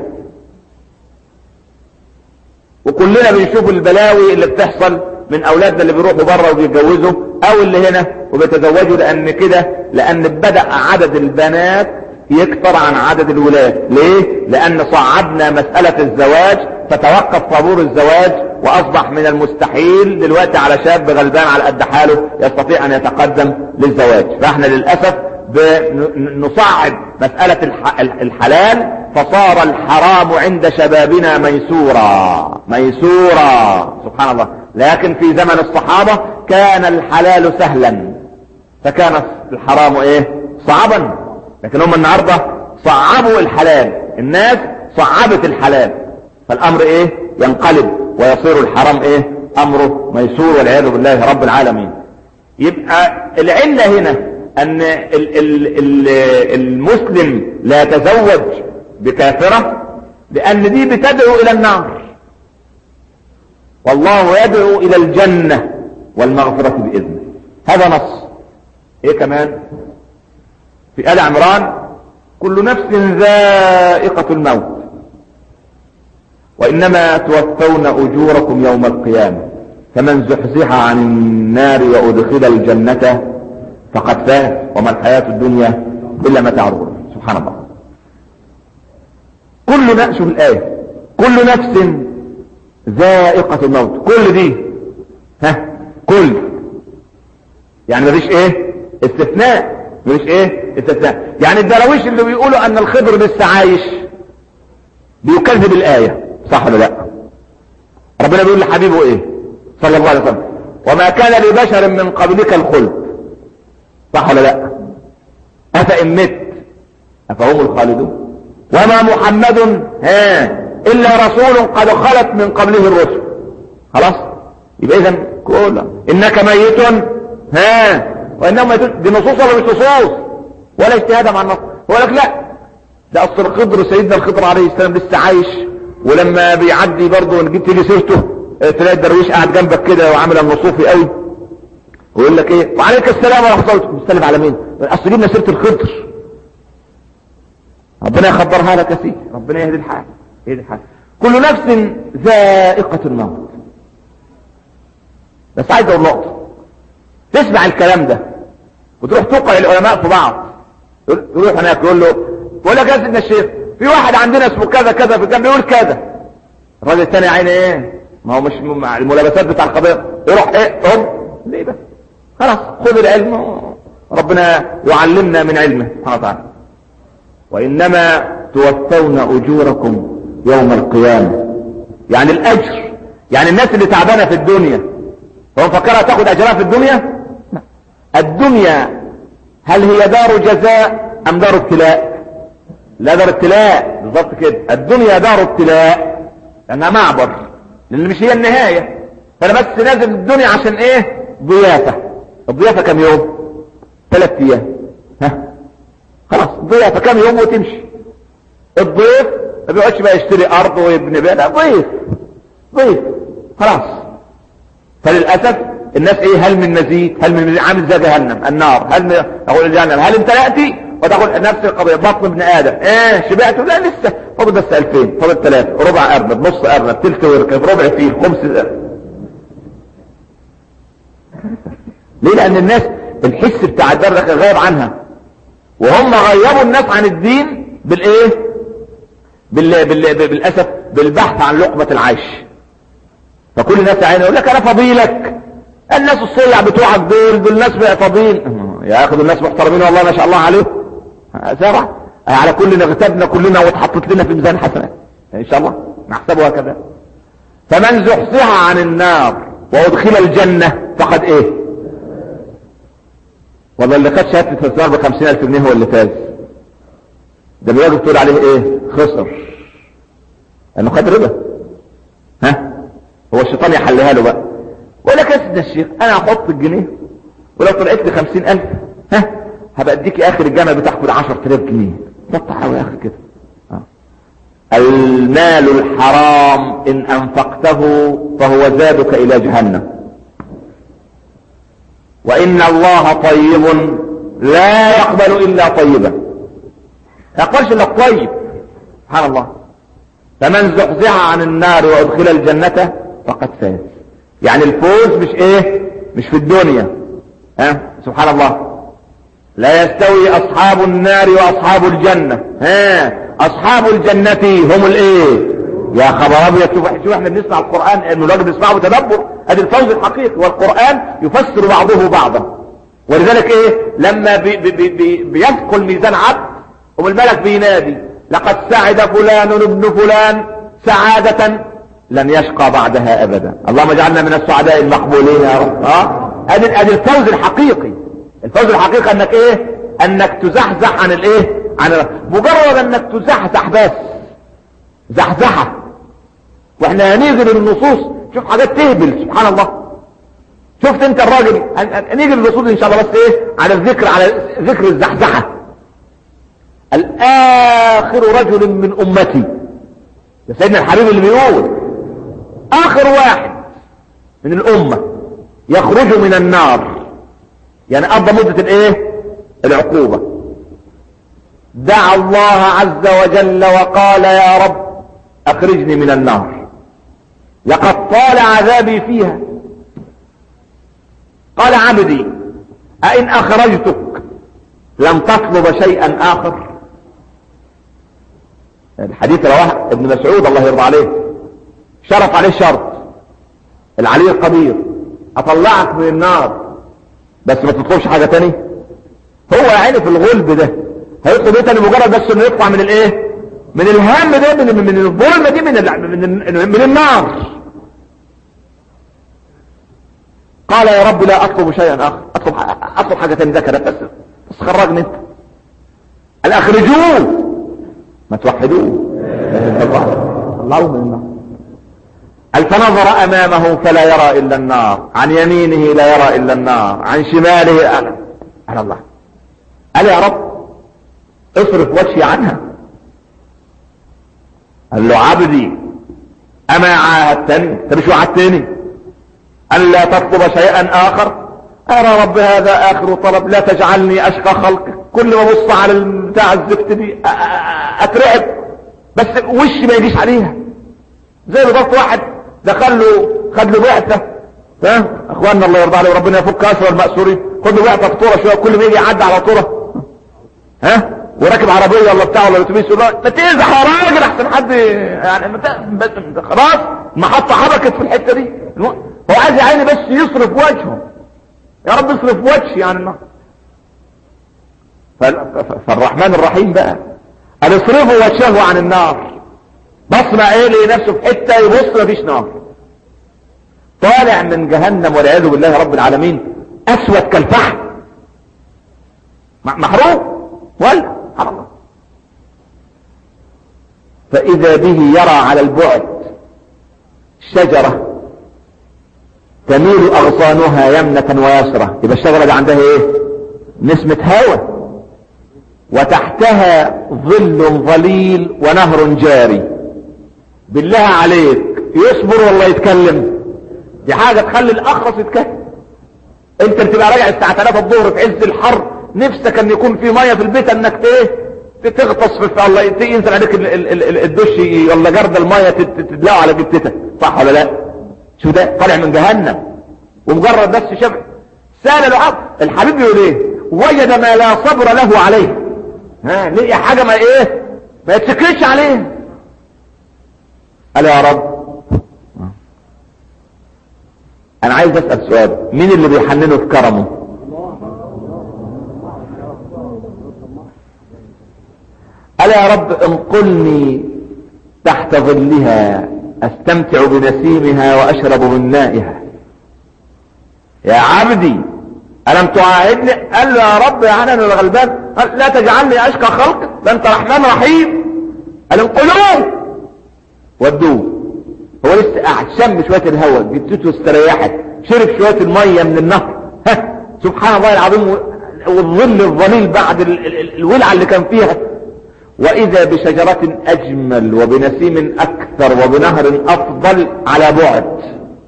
وكلنا بنشوف البلاوي اللي بتحصل من اولادنا اللي بيروحوا بره وبيتجوزوا او اللي هنا وبيتزوجوا لان كده لان بدأ عدد البنات يكتر عن عدد الولاد ليه لان صعبنا مسألة الزواج فتوقف طابور الزواج واصبح من المستحيل دلوقتي على شاب غلبان على قد حاله يستطيع ان يتقدم للزواج فاحنا للأسف نصعب مسألة الحلال فصار الحرام عند شبابنا ميسورا ميسورا سبحان الله لكن في زمن الصحابة كان الحلال سهلا فكان الحرام ايه صعبا لكن هم النهاردة صعبوا الحلال الناس صعبت الحلال فالامر ايه ينقلب ويصير الحرام ايه امره ميسور والعياذ بالله رب العالمين يبقى العلة هنا ان ال ال ال المسلم لا يتزوج بكافرة لان دي بتدعو الى النار والله يدعو الى الجنة والمغفرة باذنه هذا نص ايه كمان في آل عمران كل نفس ذائقة الموت وإنما توفون أجوركم يوم القيامة فمن زحزح عن النار وأدخل الجنة فقد فاز وما الحياة الدنيا إلا متاع الغرور سبحان الله كل نفس في الآية كل نفس ذائقة الموت كل دي ها كل يعني مفيش ايه استثناء مفيش ايه استثناء يعني الدراويش اللي بيقولوا ان الخضر لسه عايش بيكذب الآية صح ولا لا ربنا بيقول لحبيبه ايه صلى الله عليه وسلم وما كان لبشر من قبلك الخلد صح ولا لا افإن مت افهم الخالدون وما محمد ها الا رسول قد خلت من قبله الرسل خلاص يبقى اذا كله انك ميت ها وانهم ميتون دي نصوص ولا مش نصوص ولا اجتهاد مع النص هو لك لا ده اصل الخضر سيدنا الخضر عليه السلام لسه عايش ولما بيعدي برضه جبت لي سيرته تلاقي الدرويش قاعد جنبك كده وعامل النصوفي قوي ويقول لك ايه وعليك السلام ورحمه الله مستلم على مين اصل جبنا سيره الخضر ربنا يخبرها لك يا سيدي ربنا يهدي الحال يهدي الحال كل نفس ذائقة الموت بس عايز اقول نقطة تسمع الكلام ده وتروح توقع العلماء في بعض تروح هناك يقول له بقول لك يا سيدنا الشيخ في واحد عندنا اسمه كذا كذا في الجنب بيقول كذا الراجل الثاني عيني ايه ما هو مش مع الملابسات بتاع القضيه يروح ايه هم ليه بس خلاص خذ العلم ربنا يعلمنا من علمه سبحانه وتعالى وانما توفون اجوركم يوم القيامه يعني الاجر يعني الناس اللي تعبانه في الدنيا هو مفكرها تاخد اجرها في الدنيا لا. الدنيا هل هي دار جزاء ام دار ابتلاء لا دار ابتلاء بالظبط كده الدنيا دار ابتلاء لانها معبر لان مش هي النهاية فانا بس نازل الدنيا عشان ايه ضيافة الضيافة كم يوم ثلاث ايام ها خلاص ضيافة كم يوم وتمشي الضيف ما بيقعدش بقى يشتري ارض ويبني بيها لا ضيف ضيف خلاص فللاسف الناس ايه هل من مزيد هل من مزيد عامل زي جهنم النار هل من اقول جهنم هل انت ياتي وتقول نفس القضية بطن ابن ادم ايه شبعت لا لسه فاضل بس 2000 فاضل 3 ربع ارنب نص ارنب تلت وركب ربع فيل خمس ليه لان الناس الحس بتاع الدرجة غايب عنها وهم غيبوا الناس عن الدين بالايه بال... بال... بالاسف بالبحث عن لقمة العيش فكل الناس عين يقول لك انا فضيلك الناس الصيع بتوعك دول دول الناس فاضيين يا اخي الناس محترمين والله ما شاء الله عليهم سبع على كل اغتبنا كلنا واتحطت لنا في ميزان حسنات ان شاء الله نحسبها كذا فمن زحزح عن النار وادخل الجنة فقد ايه والله اللي خد شهادة الفسار بخمسين الف جنيه هو اللي فاز ده الواجب تقول عليه ايه خسر لانه خد ربا ها هو الشيطان يحلها له بقى ولا يا سيدنا الشيخ انا هحط الجنيه ولو طلعت لي خمسين الف ها هبقى اديك اخر الجامعة بتاخد عشر تلاف جنيه بطح يا اخي كده آه. المال الحرام ان انفقته فهو زادك الى جهنم وان الله طيب لا يقبل الا طيبا ما يقبلش الا الطيب سبحان الله فمن زحزح عن النار وادخل الجنة فقد فاز يعني الفوز مش ايه مش في الدنيا ها سبحان الله لا يستوي اصحاب النار واصحاب الجنة ها اصحاب الجنة هم الايه يا خبر ابيض شوف شوف احنا بنسمع القران انه الراجل بيسمعه بتدبر ادي الفوز الحقيقي والقران يفسر بعضه بعضا ولذلك ايه لما بي بي بي بي بيثقل ميزان عبد ام الملك بينادي لقد سعد فلان ابن فلان سعادة لن يشقى بعدها ابدا اللهم اجعلنا من السعداء المقبولين يا رب اه ادي ادي الفوز الحقيقي الفوز الحقيقي انك ايه انك تزحزح عن الايه عن مجرد انك تزحزح بس زحزحة واحنا هنيجي للنصوص شوف حاجات تهبل سبحان الله شفت انت الراجل هنيجي للنصوص ان شاء الله بس ايه على الذكر على ذكر الزحزحة الاخر رجل من امتي ده سيدنا الحبيب اللي بيقول اخر واحد من الامة يخرج من النار يعني قضى مدة الايه العقوبة دعا الله عز وجل وقال يا رب اخرجني من النار لقد طال عذابي فيها قال عبدي أئن أخرجتك لم تطلب شيئا آخر الحديث رواه ابن مسعود الله يرضى عليه شرط عليه شرط العلي القدير اطلعك من النار بس ما تطلبش حاجة تاني هو يا عيني في الغلب ده هيطلب ايه تاني مجرد بس انه يطلع من الايه من الهم ده من, من الظلمة دي من, من, من النار قال يا رب لا اطلب شيئا اخر اطلب, أطلب حاجة تاني ذكرت بس بس خرجني انت الاخرجوه ما توحدوه الله من النار قال فنظر امامه فلا يرى الا النار عن يمينه لا يرى الا النار عن شماله انا على الله قال يا رب اصرف وجهي عنها قال له عبدي اما عاهدتني انت مش وعدتني ان لا تطلب شيئا اخر ارى رب هذا اخر طلب لا تجعلني اشقى خلقك كل ما ابص على بتاع الزفت دي اترعب بس وشي ما يجيش عليها زي بالظبط واحد دخل له خد له بعثه ها اخواننا الله يرضى عليهم ربنا يفك اسر المأسورين خد له بعثه في طوره شويه كل ما يجي يعدي على طوره ها وراكب عربيه ولا بتاع ولا اتوبيس يقول ما تزح يا راجل احسن حد يعني خلاص المحطه حركت في الحته دي هو عايز يا عيني بس يصرف وجهه يا رب اصرف وجهي عن النار فالرحمن الرحيم بقى قال اصرفوا وجهه عن النار بصمع ايه لنفسه في حته يبص مفيش نار طالع من جهنم والعياذ بالله رب العالمين اسود كالفحم محروق ولا سبحان الله فاذا به يرى على البعد شجره تميل اغصانها يمنة ويسرة يبقى الشجرة دي عندها ايه نسمة هواء وتحتها ظل ظليل ونهر جاري بالله عليك يصبر ولا يتكلم دي حاجة تخلي الاخرس يتكلم انت بتبقى راجع الساعة 3 الظهر في عز الحر نفسك ان يكون في مية في البيت انك ايه تغطس في الله ينزل عليك الدش ولا جرد المية تدلقه على جبتتك صح ولا لا شو ده طالع من جهنم ومجرد بس شبع سال العبد الحبيب يقول ايه وجد ما لا صبر له عليه ها لقي حاجة ما ايه ما يتسكرش عليه قال يا رب انا عايز اسأل سؤال مين اللي بيحننه في كرمه قال يا رب انقلني تحت ظلها استمتع بنسيمها واشرب من مائها يا عبدي ألم تعاهدني قال له يا رب يا انا الغلبان قال لا تجعلني أشقى خلقك ده أنت رحمن رحيم قال انقلوه ودوه هو لسه قاعد شم شوية الهواء جبتته استريحت شرب شوية المية من النهر ها سبحان الله العظيم والظل الظليل بعد الولعة اللي كان فيها واذا بشجرة اجمل وبنسيم اكثر وبنهر افضل على بعد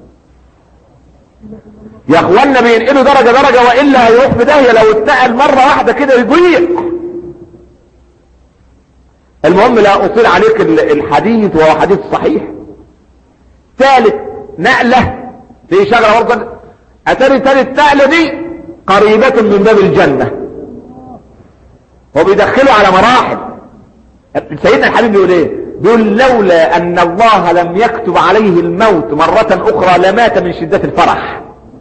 يا اخوانا بينقلوا درجة درجة والا هيروح في داهية لو اتنقل مرة واحدة كده يضيع المهم لا اطيل عليك الحديث وهو حديث صحيح ثالث نقلة في شجرة برضه اتاري ثالث نقلة دي قريبة من باب الجنة هو بيدخله على مراحل سيدنا الحبيب بيقول ايه بيقول لولا ان الله لم يكتب عليه الموت مرة اخرى لمات من شدة الفرح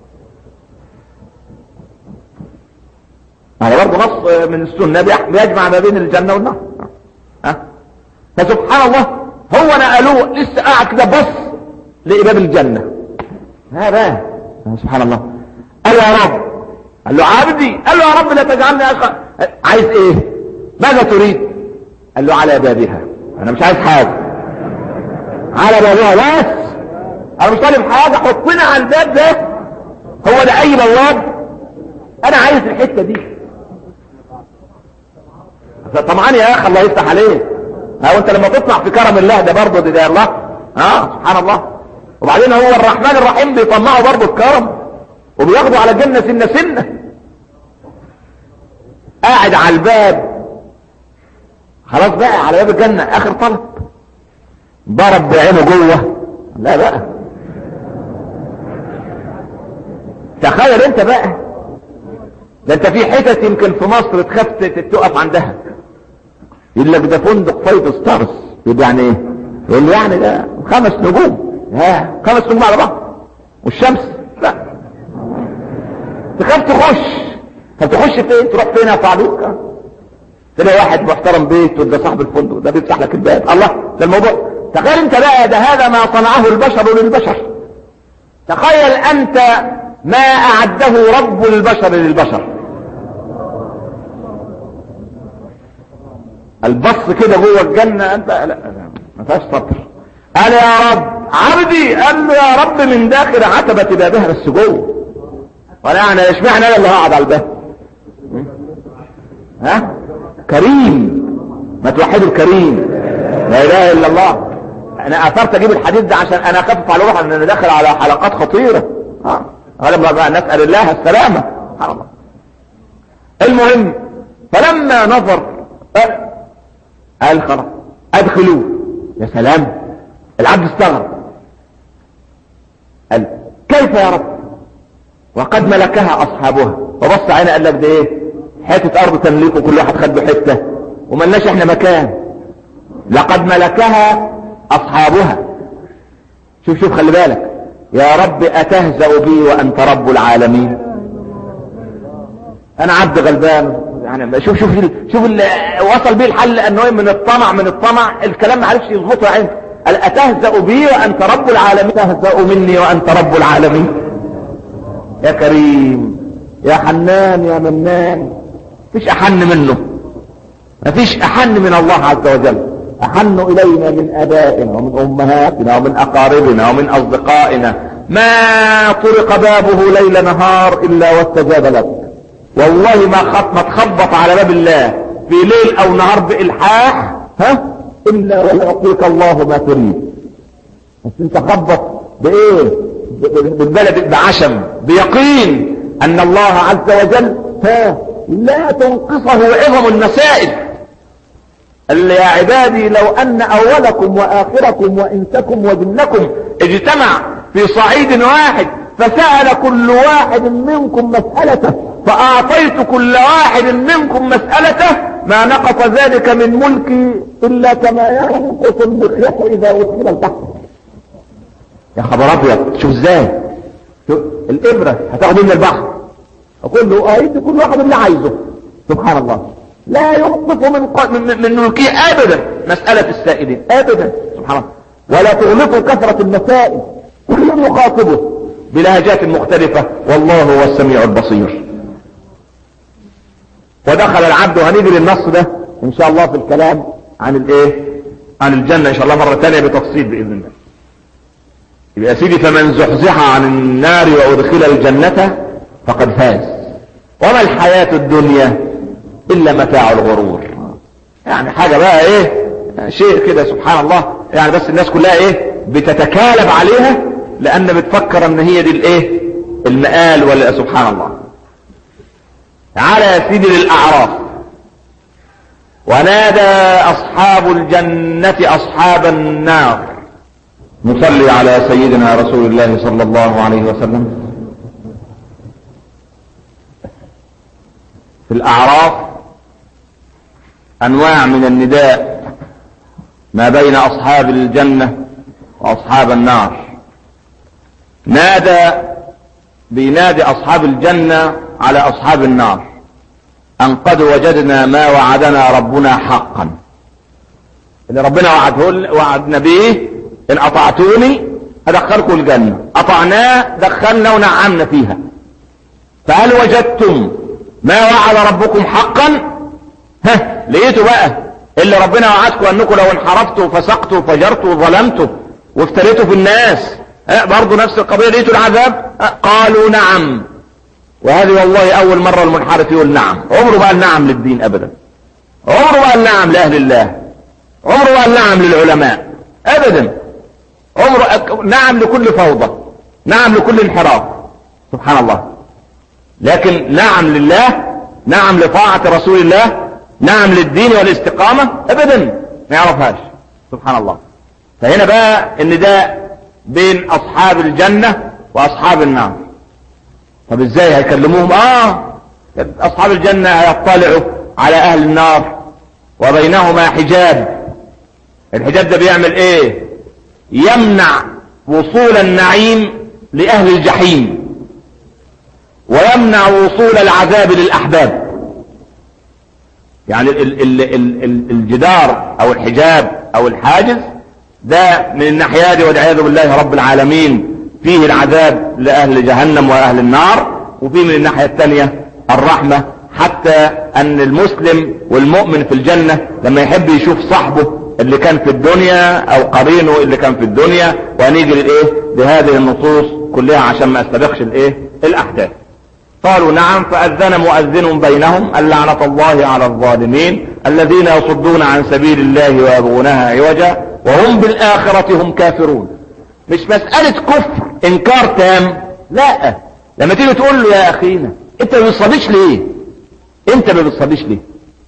هذا برضه نص من السنة بيجمع ما بين الجنة والنار ها فسبحان الله هو نقلوه لسه قاعد كده بص لإباب الجنة هذا سبحان الله قال يا رب قال له عبدي قال له يا رب لا تجعلني أشقى عايز ايه ماذا تريد قال له على بابها انا مش عايز حاجة على بابها بس انا مش طالب حاجة حطنا على الباب ده هو ده اي بواب انا عايز الحتة دي طمعان يا اخي الله يفتح عليه ها وانت لما تطمع في كرم الله ده برضه ده, ده الله ها سبحان الله وبعدين هو الرحمن الرحيم بيطمعه برضه في كرم وبياخده على الجنة سنة سنة قاعد على الباب خلاص بقى على باب الجنة اخر طلب ضرب بعينه جوه لا بقى تخيل انت بقى ده انت في حتت يمكن في مصر تخاف تقف عندها يقول لك ده فندق فايت ستارز يبقى يعني ايه يقول لي يعني ده خمس نجوم ها خمس نجوم على بعض والشمس لا تخاف تخش طب تخش فين تروح فين يا صعدوك تلاقي واحد محترم بيت وده صاحب الفندق ده بيفتح لك الباب الله ده الموضوع تخيل انت بقى ده هذا ما صنعه البشر للبشر تخيل انت ما اعده رب البشر للبشر البص كده جوه الجنة انت لا, لا ما فيهاش صبر قال يا رب عبدي قال له يا رب من داخل عتبة بابها بس جوه ولا يعني اشمعنى انا اللي هقعد على الباب ها كريم ما توحدوا الكريم لا اله الا الله انا اثرت اجيب الحديث ده عشان انا اخفف على روحي ان انا داخل على حلقات خطيره ها غالبا بقى نسال الله السلامه سبحان الله المهم فلما نظر قال خلاص ادخلوه يا سلام العبد استغرب قال كيف يا رب وقد ملكها اصحابها وبص عينه قال لك ده ايه حته ارض تملك وكل واحد خد له حته وملناش احنا مكان لقد ملكها اصحابها شوف شوف خلي بالك يا رب اتهزأ بي وانت رب العالمين انا عبد غلبان يعني شوف شوف شوف وصل بيه الحل انه من الطمع من الطمع الكلام ما عرفش يظبطه عين قال اتهزأ بي وانت رب العالمين تهزأ مني وانت رب العالمين يا كريم يا حنان يا منان مفيش احن منه مفيش احن من الله عز وجل احن الينا من ابائنا ومن امهاتنا ومن اقاربنا ومن اصدقائنا ما طرق بابه ليل نهار الا واستجاب لك والله ما خط ما تخبط على باب الله في ليل او نهار بالحاح ها الا ويعطيك الله ما تريد بس انت خبط بايه بالبلد بعشم بيقين ان الله عز وجل ها لا تنقصه عظم المسائل قال يا عبادي لو ان اولكم واخركم وانسكم وجنكم اجتمع في صعيد واحد فسأل كل واحد منكم مسألته فاعطيت كل واحد منكم مسألته ما نقص ذلك من ملكي الا كما ينقص المخيط اذا ادخل البحر يا خبر ابيض شوف ازاي شوف الابره هتاخد من البحر اقول له اه يدي كل واحد اللي عايزه سبحان الله لا ينقص من من, من ملكه ابدا مسألة السائلين ابدا سبحان الله ولا تغلقوا كثرة المسائل كل يخاطبه بلهجات مختلفة والله هو السميع البصير ودخل العبد وهنيجي للنص ده ان شاء الله في الكلام عن الايه عن الجنة ان شاء الله مرة تانية بتفصيل باذن الله يبقى يا سيدي فمن زحزح عن النار وادخل الجنة فقد فاز وما الحياة الدنيا الا متاع الغرور يعني حاجة بقى ايه شيء كده سبحان الله يعني بس الناس كلها ايه بتتكالب عليها لان بتفكر ان هي دي الايه المآل ولا سبحان الله تعالى يا سيدي للاعراف ونادى اصحاب الجنة اصحاب النار نصلي على سيدنا رسول الله صلى الله عليه وسلم في الاعراف انواع من النداء ما بين اصحاب الجنة واصحاب النار نادى بينادي اصحاب الجنة على اصحاب النار ان قد وجدنا ما وعدنا ربنا حقا اللي ربنا وعده وعدنا به ان اطعتوني ادخلكم الجنة اطعناه دخلنا ونعمنا فيها فهل وجدتم ما وعد ربكم حقا ها لقيتوا بقى اللي ربنا وعدكم انكم لو انحرفتوا وفسقتوا وفجرتوا وظلمتوا وافتريتوا في الناس ها برضه نفس القضية لقيتوا العذاب قالوا نعم وهذه والله اول مرة المنحرف يقول نعم عمره بقى النعم للدين ابدا عمره بقى النعم لاهل الله عمره بقى النعم للعلماء ابدا عمره نعم لكل فوضى نعم لكل انحراف سبحان الله لكن نعم لله نعم لطاعة رسول الله نعم للدين والاستقامة ابدا ما يعرفهاش سبحان الله فهنا بقى النداء بين اصحاب الجنة واصحاب النار طب ازاي هيكلموهم اه اصحاب الجنة هيطلعوا على اهل النار وبينهما حجاب الحجاب ده بيعمل ايه يمنع وصول النعيم لاهل الجحيم ويمنع وصول العذاب للاحباب يعني ال ال ال ال الجدار او الحجاب او الحاجز ده من الناحية دي والعياذ بالله رب العالمين فيه العذاب لأهل جهنم وأهل النار وفيه من الناحية الثانية الرحمة حتى أن المسلم والمؤمن في الجنة لما يحب يشوف صاحبه اللي كان في الدنيا أو قرينه اللي كان في الدنيا وهنيجي للإيه لهذه النصوص كلها عشان ما استبقش الإيه الأحداث قالوا نعم فأذن مؤذن بينهم اللعنة الله على الظالمين الذين يصدون عن سبيل الله ويبغونها عوجا وهم بالآخرة هم كافرون مش مسألة كفر انكار تام لا لما تيجي تقول له يا اخينا انت ما بتصليش ليه انت ما بتصليش ليه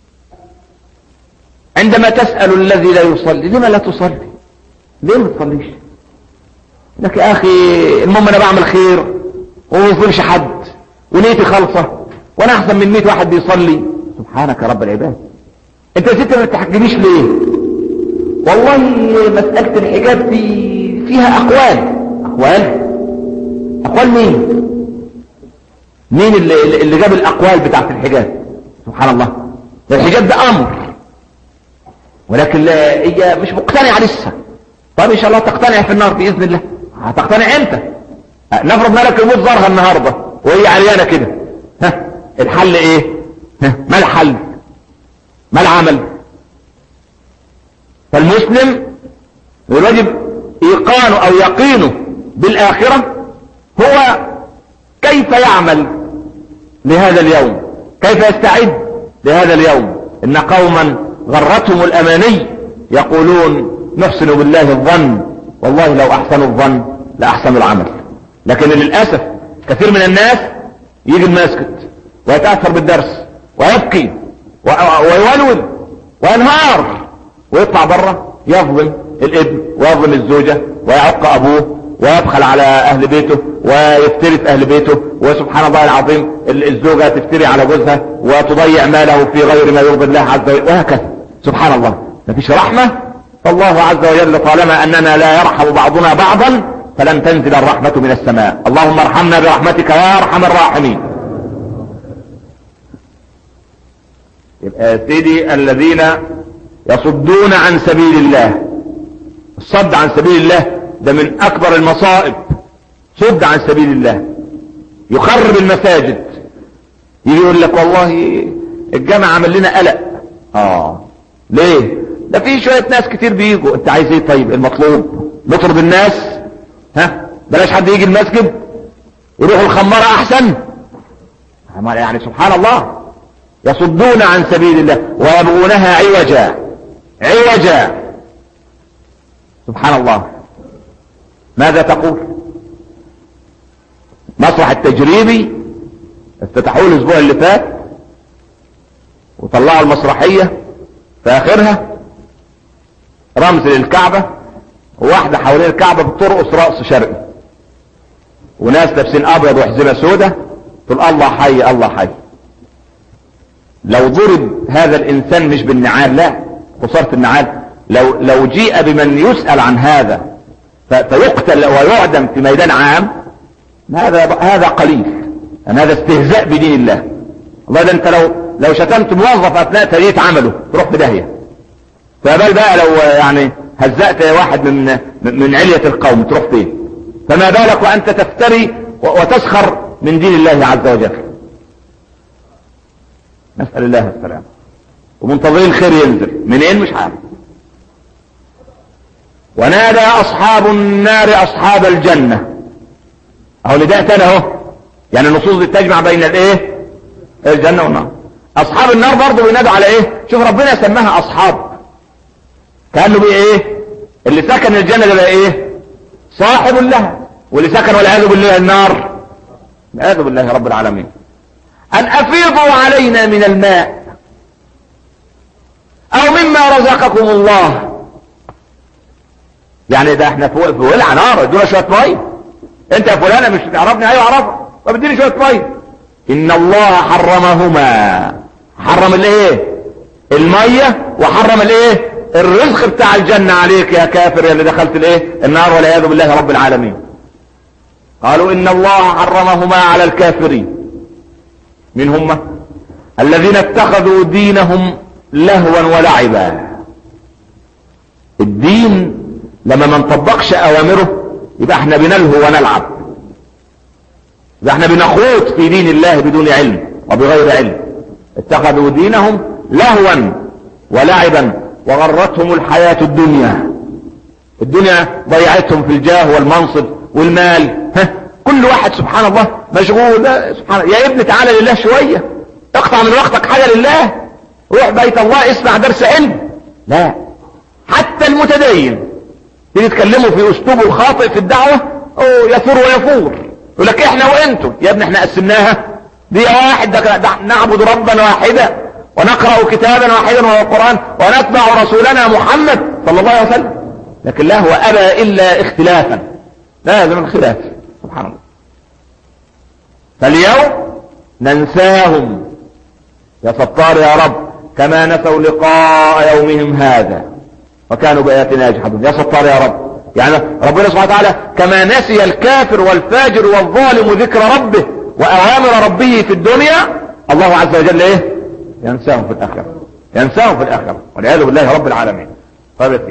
عندما تسأل الذي لا يصلي لما لا تصلي ليه ما تصليش لك يا اخي المهم انا بعمل خير وما يظلمش حد ونيتي خالصة وانا احسن من 100 واحد بيصلي سبحانك يا رب العباد انت ست ما بتحكيليش ليه والله مسألة الحجاب دي فيها اقوال اقوال اقوال مين مين اللي, اللي جاب الاقوال بتاعت الحجاب سبحان الله الحجاب ده امر ولكن لا هي مش مقتنعة لسه طب ان شاء الله تقتنع في النار باذن الله هتقتنع امتى نفرض ملك الموت ظهرها النهاردة وهي عريانة كده ها الحل ايه ها ما الحل ما العمل فالمسلم الواجب ايقانه او يقينه بالاخرة هو كيف يعمل لهذا اليوم كيف يستعد لهذا اليوم ان قوما غرتهم الاماني يقولون نحسن بالله الظن والله لو احسنوا الظن لاحسنوا العمل لكن للاسف كثير من الناس يجي المسجد ويتأثر بالدرس ويبكي ويولول وينهار ويطلع بره يظلم الابن ويظلم الزوجة ويعق ابوه ويبخل على اهل بيته ويفتري في اهل بيته وسبحان الله العظيم الزوجة تفتري على جوزها وتضيع ماله في غير ما يرضي الله عز وجل وهكذا سبحان الله مفيش رحمة فالله عز وجل طالما اننا لا يرحم بعضنا بعضا فلن تنزل الرحمة من السماء اللهم ارحمنا برحمتك يا ارحم الراحمين يبقى يا سيدي الذين يصدون عن سبيل الله الصد عن سبيل الله ده من اكبر المصائب صد عن سبيل الله يخرب المساجد يجي يقول لك والله الجامع عمل لنا قلق اه ليه ده في شوية ناس كتير بيجوا انت عايز ايه طيب المطلوب نطرد الناس ها بلاش حد يجي المسجد يروحوا الخمارة احسن يعني سبحان الله يصدون عن سبيل الله ويبغونها عوجا عوجا سبحان الله ماذا تقول مسرح التجريبي افتتحوه الاسبوع اللي فات وطلعوا المسرحية في اخرها رمز للكعبة وواحدة حوالين الكعبة بترقص رقص شرقي وناس لابسين ابيض وحزمة سودة تقول الله حي الله حي لو ضرب هذا الانسان مش بالنعال لا خسارة النعال لو لو جيء بمن يسأل عن هذا فيقتل ويعدم في ميدان عام هذا هذا قليل يعني هذا استهزاء بدين الله الله ده انت لو لو شتمت موظف اثناء تأدية عمله تروح في داهية فبال بقى لو يعني هزأت واحد من من علية القوم تروح فين فما بالك وانت تفتري وتسخر من دين الله عز وجل نسأل الله السلام ومنتظرين خير ينزل منين مش عارف ونادى اصحاب النار اصحاب الجنة اهو نداء تاني اهو يعني النصوص دي تجمع بين الايه الجنة والنار اصحاب النار برضه بينادوا على ايه شوف ربنا سماها اصحاب كانه بيه ايه اللي سكن الجنة ده بقى ايه صاحب لها واللي سكن والعياذ بالله النار والعياذ بالله رب العالمين ان افيضوا علينا من الماء او مما رزقكم الله يعني ده احنا في في ولع نار ادونا شويه ميه انت يا فلانه مش تعرفني ايوه اعرفك طب اديني شويه ميه ان الله حرمهما حرم الايه الميه وحرم الايه الرزق بتاع الجنه عليك يا كافر يا اللي دخلت الايه النار والعياذ بالله رب العالمين قالوا ان الله حرمهما على الكافرين من هم الذين اتخذوا دينهم لهوا ولعبا الدين لما ما نطبقش اوامره يبقى احنا بنلهو ونلعب يبقى احنا بنخوض في دين الله بدون علم وبغير علم اتخذوا دينهم لهوا ولعبا وغرتهم الحياة الدنيا الدنيا ضيعتهم في الجاه والمنصب والمال ها كل واحد سبحان الله مشغول سبحان الله. يا ابني تعالى لله شوية اقطع من وقتك حاجة لله روح بيت الله اسمع درس علم لا حتى المتدين تيجي تكلمه في اسلوبه الخاطئ في الدعوة اوه يثور ويفور يقول لك احنا وانتم يا ابني احنا قسمناها دي واحد ده ده نعبد ربا واحدا ونقرأ كتابا واحدا وهو القرآن ونتبع رسولنا محمد صلى الله عليه وسلم لكن لا هو ابى الا اختلافا لازم الخلاف سبحان الله فاليوم ننساهم يا ستار يا رب كما نسوا لقاء يومهم هذا وكانوا بآياتنا يجحدون يا ستار يا رب يعني ربنا سبحانه وتعالى كما نسي الكافر والفاجر والظالم ذكر ربه وأوامر ربه في الدنيا الله عز وجل ايه ينساهم في الآخرة ينساهم في الآخرة والعياذ بالله رب العالمين طيب يا سيدي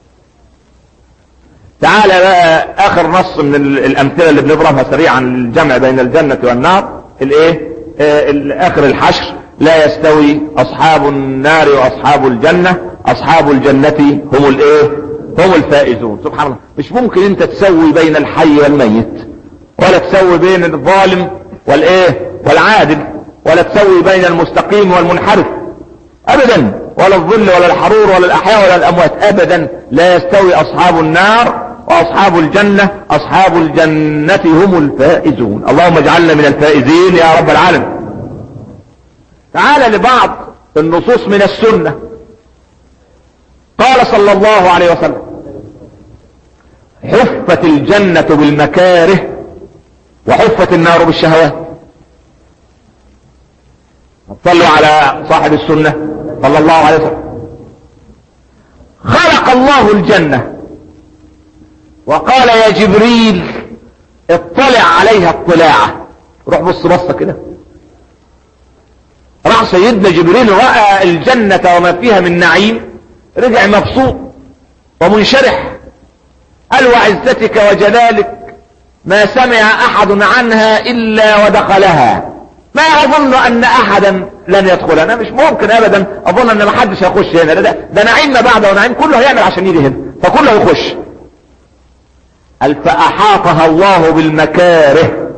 تعالى بقى اخر نص من الامثله اللي بنضربها سريعا للجمع بين الجنه والنار الايه آه اخر الحشر لا يستوي اصحاب النار واصحاب الجنه اصحاب الجنه هم الايه هم الفائزون سبحان الله مش ممكن انت تسوي بين الحي والميت ولا تسوي بين الظالم والايه والعادل ولا تسوي بين المستقيم والمنحرف ابدا ولا الظل ولا الحرور ولا الاحياء ولا الاموات ابدا لا يستوي اصحاب النار واصحاب الجنة اصحاب الجنة هم الفائزون اللهم اجعلنا من الفائزين يا رب العالمين تعال لبعض النصوص من السنة قال صلى الله عليه وسلم حفت الجنة بالمكاره وحفت النار بالشهوات صلوا على صاحب السنة صلى الله عليه وسلم خلق الله الجنة وقال يا جبريل اطلع عليها اطلاعة روح بص بصة كده راح سيدنا جبريل رأى الجنة وما فيها من نعيم رجع مبسوط ومنشرح قال وعزتك وجلالك ما سمع احد عنها الا ودخلها ما اظن ان احدا لن يدخل انا مش ممكن ابدا اظن ان ما حدش هيخش هنا ده, ده نعيم ما بعده ونعيم كله هيعمل عشان يجي هنا فكله يخش قال فاحاطها الله بالمكاره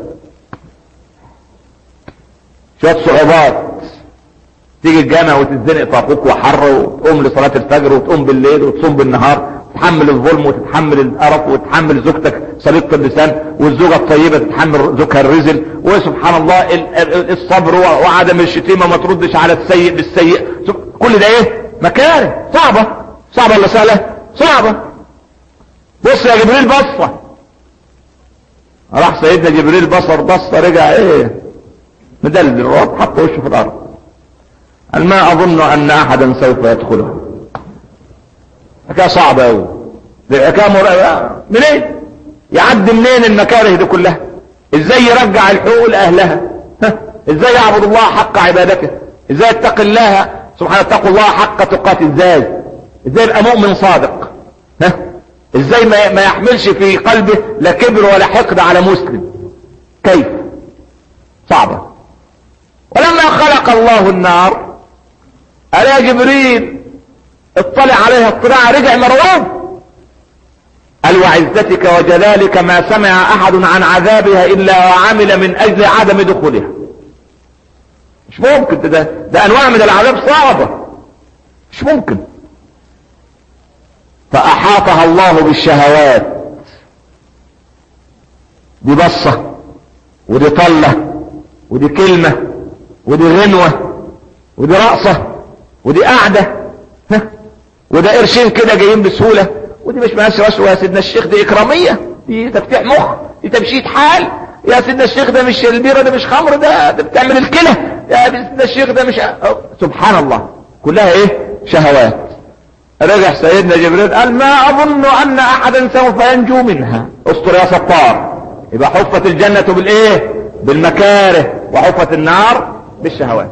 شوية صعوبات تيجي الجامع وتتزنق في اخوك وحر وتقوم لصلاة الفجر وتقوم بالليل وتصوم بالنهار تتحمل الظلم وتتحمل القرف وتتحمل زوجتك صديقة اللسان والزوجة الطيبة تتحمل زوجها الرزل وسبحان الله الصبر وعدم الشتيمة ما تردش على السيء بالسيء كل ده ايه مكاره صعبة صعبة ولا سهلة صعبة بص يا جبريل بصة راح سيدنا جبريل بصر بصة رجع ايه مدلل الرب حط وشه في الارض قال ما اظن ان احدا سوف يدخله حكايه صعبه قوي دي حكايه مرعبه منين يعدي منين المكاره دي كلها ازاي يرجع الحقوق لاهلها ها؟ ازاي يعبد الله حق عبادته ازاي يتقي الله سبحانه اتقوا الله حق تقاته ازاي ازاي يبقى مؤمن صادق ها ازاي ما ما يحملش في قلبه لا كبر ولا حقد على مسلم كيف صعبه ولما خلق الله النار قال يا جبريل اطلع عليها اطلاع رجع مرعوب قال وعزتك وجلالك ما سمع احد عن عذابها الا وعمل من اجل عدم دخولها مش ممكن ده ده انواع من العذاب صعبة مش ممكن فاحاطها الله بالشهوات دي بصة ودي طلة ودي كلمة ودي غنوة ودي رقصة ودي قعدة ها وده قرشين كده جايين بسهولة ودي مش مقاس رشوة يا سيدنا الشيخ دي اكرامية دي تفتيح مخ دي تمشيط حال يا سيدنا الشيخ ده مش البيرة ده مش خمر ده ده بتعمل الكلى يا سيدنا الشيخ ده مش سبحان الله كلها ايه شهوات رجع سيدنا جبريل قال ما اظن ان احدا سوف ينجو منها استر يا ستار يبقى حفت الجنة بالايه بالمكاره وحفت النار بالشهوات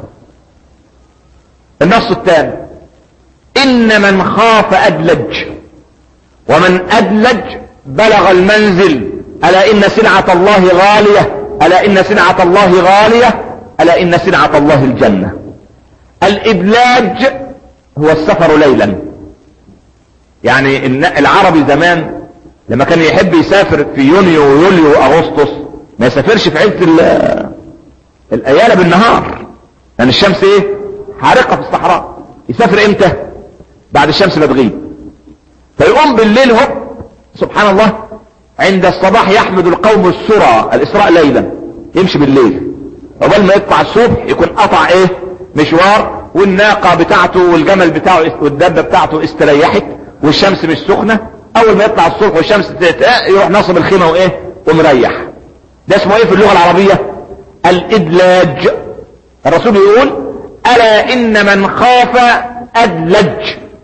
النص الثاني ان من خاف ادلج ومن ادلج بلغ المنزل الا ان سلعة الله غالية الا ان سلعة الله غالية الا ان سلعة الله الجنة الادلاج هو السفر ليلا يعني العربي زمان لما كان يحب يسافر في يونيو ويوليو واغسطس ما يسافرش في عز الايالة بالنهار لان الشمس ايه حارقة في الصحراء يسافر امتى بعد الشمس ما تغيب فيقوم بالليل هو سبحان الله عند الصباح يحمد القوم السرى الاسراء ليلا يمشي بالليل عقبال ما يطلع الصبح يكون قطع ايه مشوار والناقة بتاعته والجمل بتاعه والدبة بتاعته استريحت والشمس مش سخنة اول ما يطلع الصبح والشمس يروح نصب الخيمة وايه ومريح ده اسمه ايه في اللغة العربية الادلاج الرسول يقول الا ان من خاف ادلج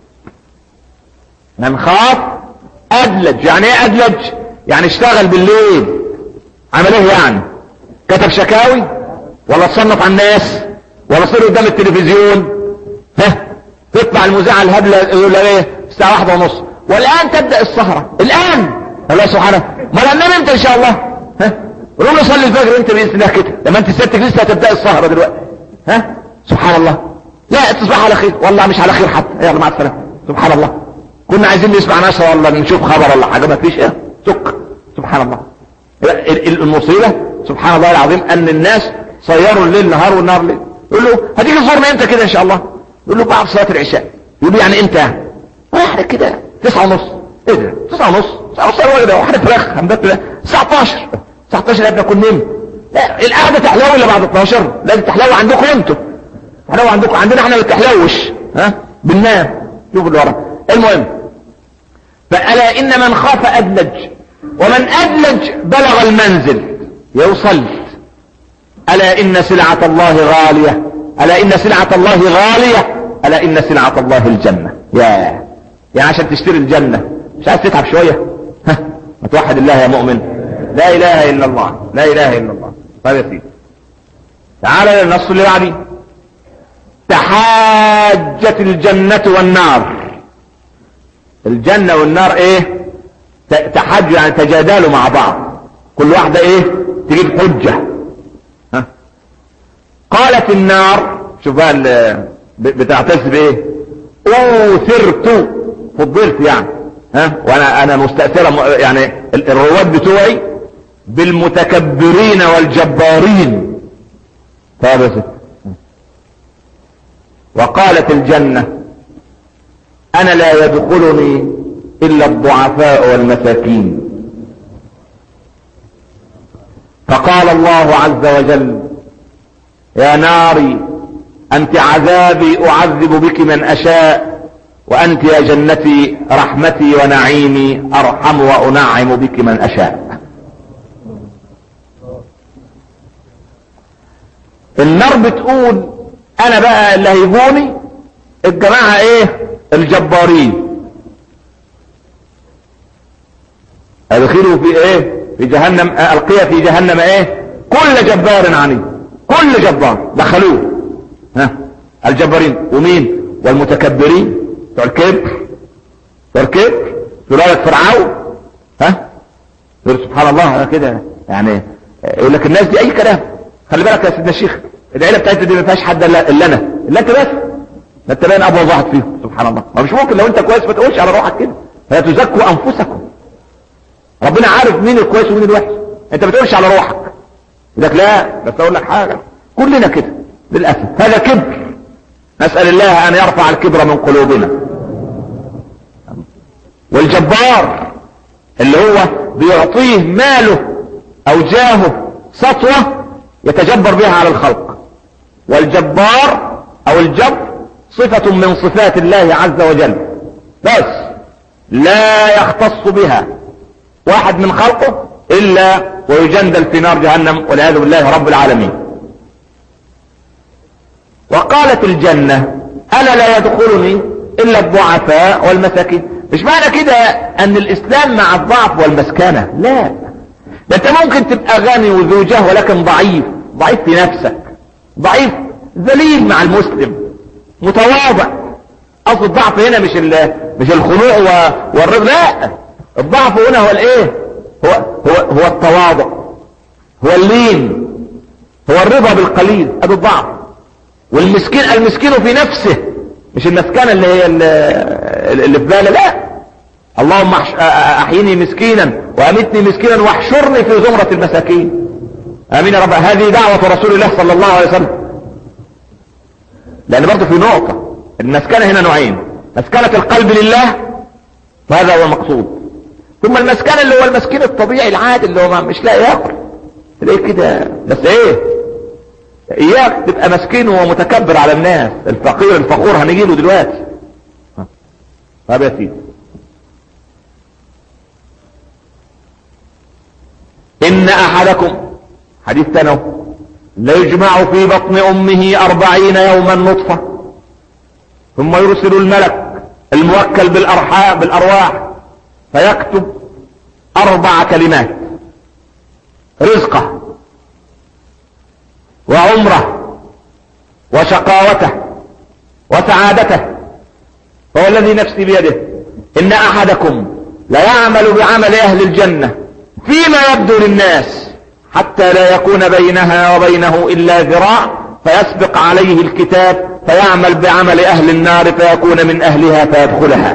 من خاف ادلج يعني ايه ادلج يعني اشتغل بالليل عمل ايه يعني كتب شكاوي ولا تصنف على الناس ولا صير قدام التلفزيون ها تطلع المذيعة الهبلة يقول ايه الساعة واحدة ونص والان تبدأ السهرة الان الله سبحانه ما لنام انت ان شاء الله ها روح نصلي الفجر انت باذن الله كده لما انت سيادتك لسه هتبدأ السهرة دلوقتي ها سبحان الله لا تصبح على خير والله مش على خير حتى يلا مع السلامة سبحان الله كنا عايزين نسمع نشرة ولا نشوف خبر ولا حاجة ما فيش ايه سك سبحان الله المصيبة سبحان الله العظيم ان الناس صيروا الليل نهار والنهار ليل يقول له هتيجي تزورنا امتى كده ان شاء الله يقول له بعد صلاة العشاء يقول له يعني امتى واحدة كده تسعة ونص ايه ده تسعة ونص تسعة ونص الوجه واحدة فراخ همدت 19 19 يا ابني اكون نمت لا القعدة تحلو الا بعد 12 لازم تحلو عندكم انتوا تحلو عندكم عندنا احنا ما بتحلوش ها بننام شوف اللي ورا المهم فألا إن من خاف أدلج ومن أدلج بلغ المنزل يوصل ألا إن سلعة الله غالية ألا إن سلعة الله غالية ألا إن سلعة الله الجنة يا يعني عشان تشتري الجنة مش عايز تتعب شوية ها ما توحد الله يا مؤمن لا إله إلا الله لا إله إلا الله طيب يا سيدي تعال للنص اللي بعديه تحاجت الجنة والنار الجنة والنار ايه تحاجوا يعني تجادلوا مع بعض كل واحدة ايه تجيب حجة ها قالت النار شوف بقى بتعتز بايه اوثرت فضلت يعني ها وانا انا مستأثرة يعني الرواد بتوعي بالمتكبرين والجبارين طيب وقالت الجنة انا لا يدخلني الا الضعفاء والمساكين فقال الله عز وجل يا ناري انت عذابي اعذب بك من اشاء وانت يا جنتي رحمتي ونعيمي ارحم وانعم بك من اشاء النار بتقول انا بقى اللي هيجوني الجماعة ايه الجبارين ادخلوا في ايه في جهنم القي في جهنم ايه كل جبار عنيد كل جبار دخلوه ها الجبارين ومين والمتكبرين بتوع الكبر بتوع الكبر سلالة فرعون ها يقول سبحان الله كده يعني يقول لك الناس دي اي كلام خلي بالك يا سيدنا الشيخ العيله بتاعتنا دي ما فيهاش حد الا انا الا انت بس ما انت باين ابوظ واحد فيهم سبحان الله ما مش ممكن لو انت كويس ما تقولش على روحك كده فلا تزكوا انفسكم ربنا عارف مين الكويس ومين الوحش انت ما تقولش على روحك يقول لك لا بس اقول لك حاجه كلنا كده للاسف هذا كبر نسال الله ان يرفع الكبر من قلوبنا والجبار اللي هو بيعطيه ماله او جاهه سطوه يتجبر بها على الخلق والجبار او الجبر صفة من صفات الله عز وجل بس لا يختص بها واحد من خلقه الا ويجندل في نار جهنم والعياذ بالله رب العالمين وقالت الجنة انا لا يدخلني الا الضعفاء والمساكين مش معنى كده ان الاسلام مع الضعف والمسكنة لا ده انت ممكن تبقى غني وزوجه ولكن ضعيف ضعيف في نفسك ضعيف ذليل مع المسلم متواضع اصل الضعف هنا مش مش الخنوع والرضا لا الضعف هنا هو الايه هو هو هو التواضع هو اللين هو الرضا بالقليل ادي الضعف والمسكين المسكين في نفسه مش المسكنة اللي هي اللي في باله لا اللهم احيني مسكينا وامتني مسكينا واحشرني في زمرة المساكين امين يا رب هذه دعوة رسول الله صلى الله عليه وسلم لان برضه في نقطة المسكنة هنا نوعين مسكنة القلب لله وهذا هو المقصود ثم المسكنة اللي هو المسكين الطبيعي العادي اللي هو مش لاقي ياكل تلاقيه كده بس ايه اياك تبقى مسكين ومتكبر على الناس الفقير الفخور هنجي له دلوقتي طب يا سيدي ان احدكم حديث تنو ليجمع في بطن امه اربعين يوما نطفة ثم يرسل الملك الموكل بالارحام بالارواح فيكتب اربع كلمات رزقه وعمره وشقاوته وسعادته هو الذي نفسي بيده ان احدكم ليعمل بعمل اهل الجنة فيما يبدو للناس حتى لا يكون بينها وبينه الا ذراع فيسبق عليه الكتاب فيعمل بعمل اهل النار فيكون من اهلها فيدخلها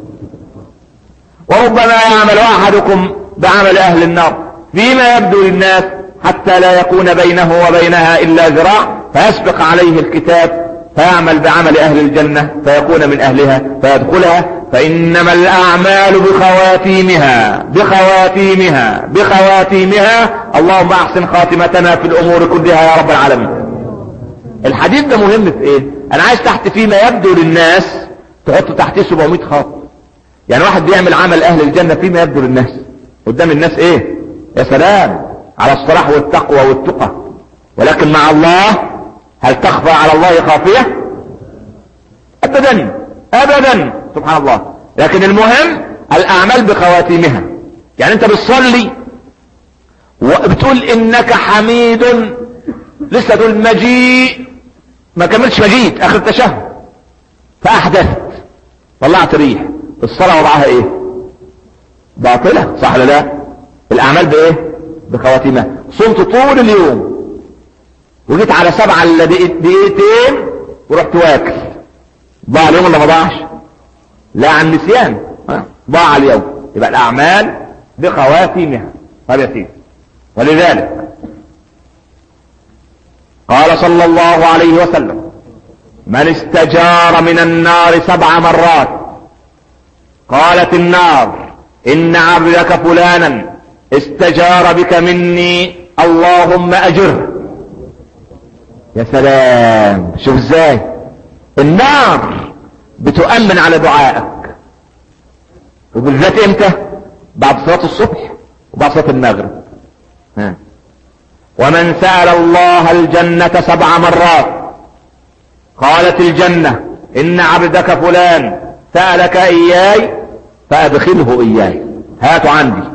وربما يعمل احدكم بعمل اهل النار فيما يبدو للناس حتى لا يكون بينه وبينها الا ذراع فيسبق عليه الكتاب فيعمل بعمل اهل الجنة فيكون من اهلها فيدخلها فانما الاعمال بخواتيمها بخواتيمها بخواتيمها اللهم احسن خاتمتنا في الامور كلها يا رب العالمين الحديث ده مهم في ايه انا عايز تحت فيما يبدو للناس تحط تحتيه 700 خط يعني واحد بيعمل عمل اهل الجنة فيما يبدو للناس قدام الناس ايه يا سلام على الصلاح والتقوى والتقى ولكن مع الله هل تخفى على الله خافية ابدا ابدا سبحان الله لكن المهم الاعمال بخواتيمها يعني انت بتصلي وبتقول انك حميد لسه تقول مجيء ما كملش مجيء اخر التشهد فاحدثت طلعت ريح الصلاة وضعها ايه باطلة صح ولا لا الاعمال بايه بخواتيمها صمت طول اليوم وجيت على سبعة الا دقيقتين ورحت واكل ضاع اليوم ولا ما ضاعش لا عن نسيان ضاع اليوم يبقى الاعمال بخواتيمها طيب يا سيدي ولذلك قال صلى الله عليه وسلم من استجار من النار سبع مرات قالت النار ان عبدك فلانا استجار بك مني اللهم اجره يا سلام شوف ازاي النار بتؤمن على دعائك وبالذات امتى بعد صلاة الصبح وبعد صلاة المغرب ها. ومن سأل الله الجنة سبع مرات قالت الجنة ان عبدك فلان سألك اياي فادخله اياي هاتوا عندي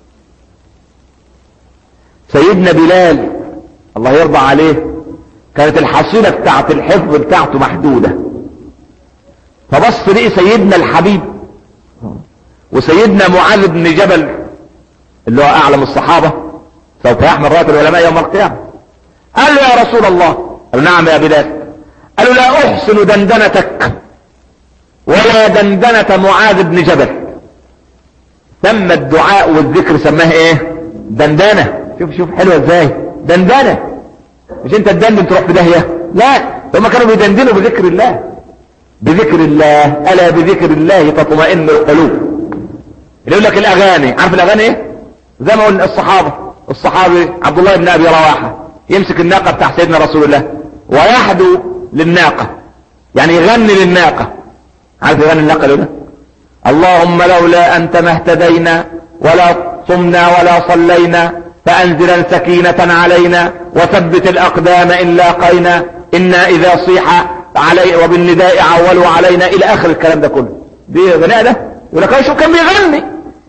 سيدنا بلال الله يرضى عليه كانت الحصيلة بتاعت الحفظ بتاعته محدودة فبص لقي سيدنا الحبيب وسيدنا معاذ بن جبل اللي هو اعلم الصحابة سوف يحمل راية العلماء يوم القيامة قال له يا رسول الله قال نعم يا بلال قال له لا احسن دندنتك ولا دندنة معاذ بن جبل سمى الدعاء والذكر سماه ايه دندنة شوف شوف حلوة ازاي دندنة مش انت تدندن تروح في داهية لا هم كانوا بيدندنوا بذكر الله بذكر الله الا بذكر الله تطمئن القلوب اللي يقول لك الاغاني عارف الاغاني ايه زي ما قلنا الصحابة الصحابي عبد الله بن ابي رواحة يمسك الناقة بتاع سيدنا رسول الله ويحدو للناقة يعني يغني للناقة عارف يغني الناقة ليه اللهم لولا انت ما اهتدينا ولا صمنا ولا صلينا فانزلا سكينة علينا وثبت الاقدام ان لاقينا انا اذا صيح علي وبالنداء عولوا علينا الى اخر الكلام ده كله دي غناء ده يقول لك شو كان بيغني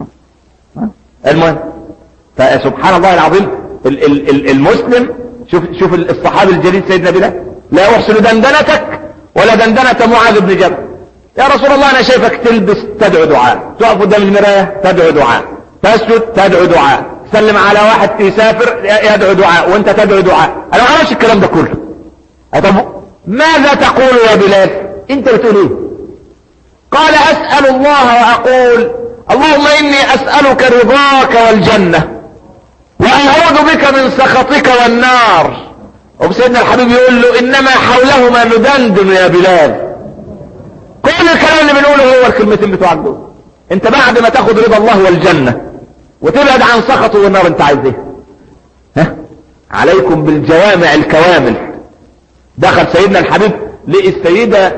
المهم فسبحان الله العظيم ال ال ال المسلم شوف شوف الصحابي الجليل سيدنا بلال لا يحسن دندنتك ولا دندنة معاذ بن جبل يا رسول الله انا شايفك تلبس تدعو دعاء تقف قدام المراية تدعو دعاء تسجد تدعو دعاء تسلم على واحد يسافر يدعو دعاء وانت تدعو دعاء انا ما اعرفش الكلام ده كله طب ماذا تقول يا بلال انت بتقول ايه قال اسأل الله واقول اللهم اني اسألك رضاك والجنة واعوذ بك من سخطك والنار وسيدنا الحبيب يقول له انما حولهما ندندن يا بلال كل الكلام اللي بنقوله هو الكلمتين بتوعك دول انت بعد ما تاخد رضا الله والجنة وتبعد عن سخطه والنار انت عايز ايه ها عليكم بالجوامع الكوامل دخل سيدنا الحبيب لقي السيدة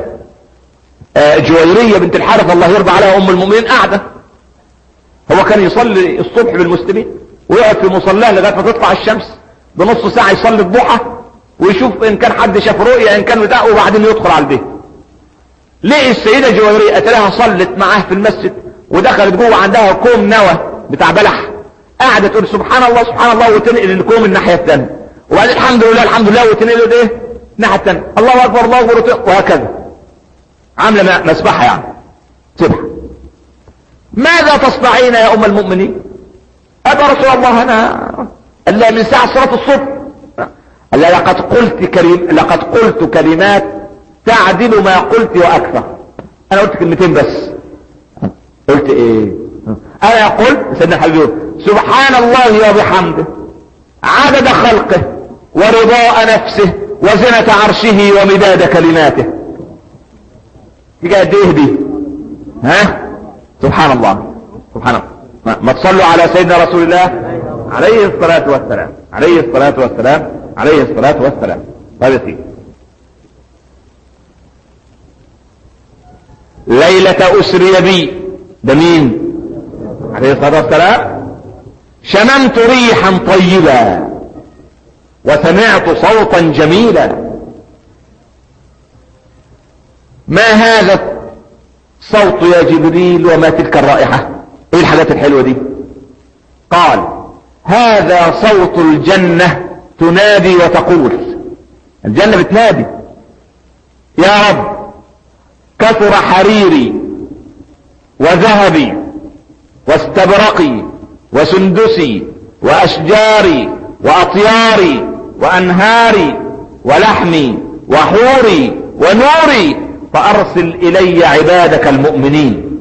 جويرية بنت الحارث الله يرضى عليها ام المؤمنين قاعدة هو كان يصلي الصبح بالمسلمين ويقعد في مصلاه لغايه ما تطلع الشمس بنص ساعه يصلي الضحى ويشوف ان كان حد شاف رؤيا ان كان بتاع وبعدين يدخل على البيت لقي السيده جويريه اتلاها صلت معاه في المسجد ودخلت جوه عندها كوم نوى بتاع بلح قاعده تقول سبحان الله سبحان الله وتنقل الكوم الناحيه الثانيه وبعدين الحمد لله الحمد لله وتنقل ايه الناحيه الثانيه الله اكبر الله اكبر وهكذا عامله مسبحه يعني سبحه ماذا تصنعين يا ام المؤمنين ابا رسول الله انا الا من ساعة صلاة الصبح الا لقد قلت كلم لقد قلت كلمات تعدل ما قلت واكثر انا قلت كلمتين بس قلت ايه انا قلت سيدنا الحبيب سبحان الله وبحمده عدد خلقه ورضاء نفسه وزنة عرشه ومداد كلماته دي قد ايه دي ها سبحان الله سبحان الله ما تصلوا على سيدنا رسول الله عليه الصلاة والسلام عليه الصلاة والسلام عليه الصلاة والسلام طيب يا سيدي ليلة أسري بي ده مين عليه الصلاة والسلام شممت ريحا طيبا وسمعت صوتا جميلا ما هذا الصوت يا جبريل وما تلك الرائحة ايه الحاجات الحلوة دي قال هذا صوت الجنة تنادي وتقول الجنة بتنادي يا رب كثر حريري وذهبي واستبرقي وسندسي واشجاري واطياري وانهاري ولحمي وحوري ونوري فارسل الي عبادك المؤمنين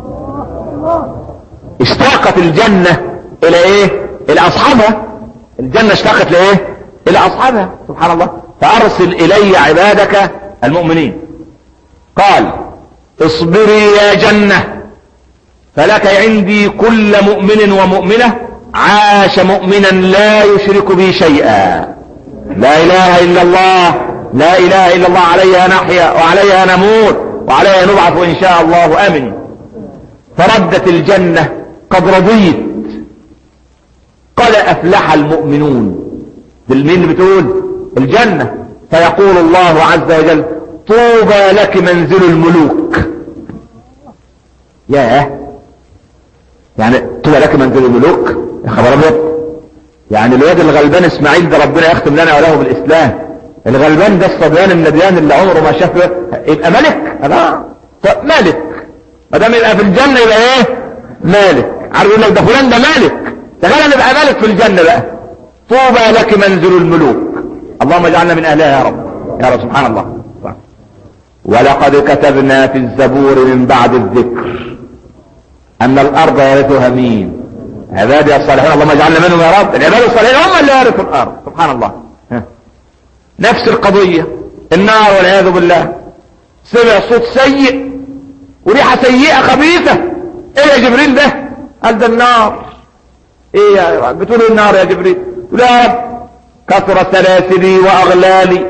اشتاقت الجنة الى ايه الى اصحابها الجنة اشتاقت لايه الى اصحابها سبحان الله فارسل الي عبادك المؤمنين قال اصبري يا جنة فلك عندي كل مؤمن ومؤمنة عاش مؤمنا لا يشرك بي شيئا لا اله الا الله لا اله الا الله عليها نحيا وعليها نموت وعليها نبعث ان شاء الله امن فردت الجنة قد رضيت قد افلح المؤمنون بالمين بتقول الجنة فيقول الله عز وجل طوبى لك منزل الملوك ياه يعني طوبى لك منزل الملوك يا خبر ابيض يعني الواد الغلبان اسماعيل ده ربنا يختم لنا وله بالاسلام الغلبان ده الصبيان النديان اللي عمره ما شاف يبقى ملك لا طب ملك ما دام يبقى في الجنه يبقى ايه مالك عارف يقول لك ده فلان ده مالك تخيل نبقى مالك في الجنه بقى طوبى لك منزل الملوك اللهم اجعلنا من اهلها يا رب يا رب سبحان الله ولقد كتبنا في الزبور من بعد الذكر ان الارض يرثها مين عبادي الصالحين اللهم اجعلنا منهم يا رب العباد الصالحين هم اللي يرثوا الارض سبحان الله نفس القضية النار والعياذ بالله سمع صوت سيء وريحة سيئة خبيثة ايه يا جبريل ده قال ده النار ايه يا بتقول إيه النار يا جبريل تقول يا رب كثر سلاسلي واغلالي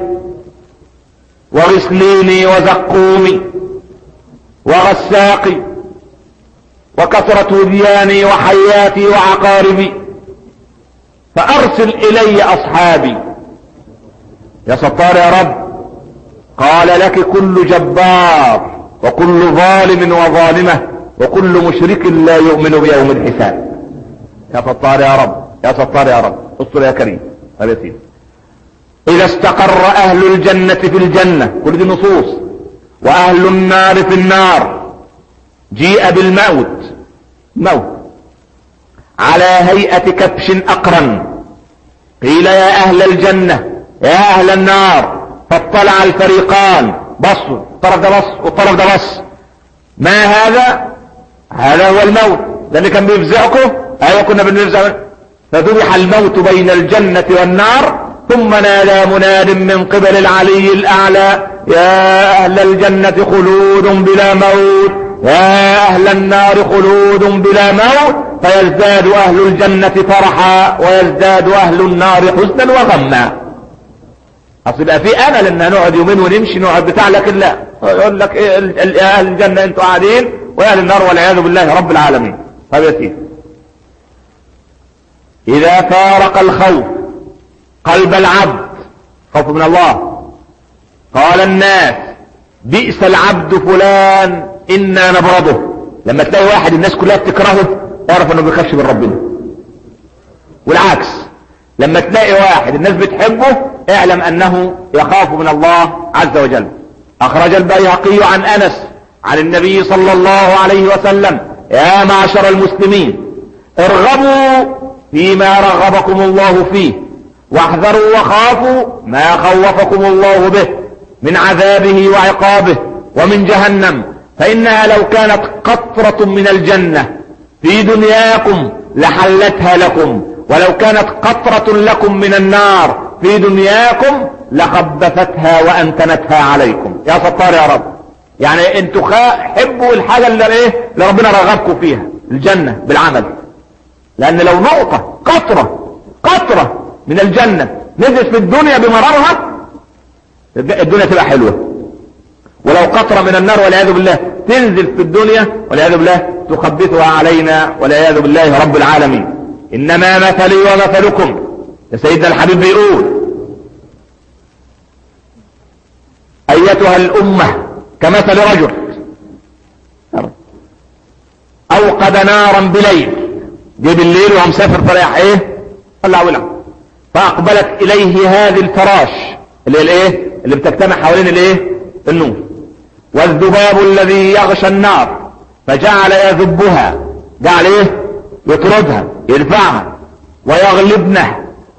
وغسليني وزقومي وغساقي وكثرت ودياني وحياتي وعقاربي فأرسل إلي أصحابي يا ستار يا رب قال لك كل جبار وكل ظالم وظالمة وكل مشرك لا يؤمن بيوم الحساب يا ستار يا رب يا ستار يا رب استر يا كريم طيب يا سيدي اذا استقر اهل الجنة في الجنة كل دي نصوص واهل النار في النار جيء بالموت موت على هيئة كبش اقرن قيل يا اهل الجنة يا اهل النار فاطلع الفريقان بصوا الطرف ده بص والطرف ده بص ما هذا هذا هو الموت ده اللي كان بيفزعكم ايوه كنا بنفزع فذبح الموت بين الجنة والنار ثم نادى مناد من قبل العلي الاعلى يا اهل الجنة خلود بلا موت يا اهل النار خلود بلا موت فيزداد اهل الجنة فرحا ويزداد اهل النار حزنا وغما اصل يبقى في امل ان نقعد يومين ونمشي نقعد بتاع لكن لا يقول لك ايه ال- ال- اهل الجنة انتوا قاعدين واهل النار والعياذ بالله رب العالمين طيب يا سيدي اذا فارق الخوف قلب العبد خوف من الله قال الناس بئس العبد فلان انا نبرده لما تلاقي واحد الناس كلها بتكرهه اعرف انه بيخافش من ربنا والعكس لما تلاقي واحد الناس بتحبه اعلم انه يخاف من الله عز وجل اخرج البيهقي عن انس عن النبي صلى الله عليه وسلم يا معشر المسلمين ارغبوا فيما رغبكم الله فيه واحذروا وخافوا ما خوفكم الله به من عذابه وعقابه ومن جهنم فانها لو كانت قطرة من الجنة في دنياكم لحلتها لكم ولو كانت قطرة لكم من النار في دنياكم لخبثتها وانتنتها عليكم يا ستار يا رب يعني انتوا خا- حبوا الحاجة اللي ايه اللي ربنا رغبكم فيها الجنة بالعمل لان لو نقطة قطرة قطرة من الجنة نزلت في الدنيا بمرارها الدنيا تبقى حلوة ولو قطرة من النار والعياذ بالله تنزل في الدنيا والعياذ بالله تخبثها علينا والعياذ بالله رب العالمين انما مثلي ومثلكم يا سيدنا الحبيب بيقول ايتها الامة كمثل رجل اوقد نارا بليل جه بالليل وهو مسافر فريح ايه ولع ولع فاقبلت اليه هذه الفراش اللي هي الايه اللي بتجتمع حوالين الايه النور والذباب الذي يغشى النار فجعل يذبها جعل ايه يطردها يدفعها ويغلبنا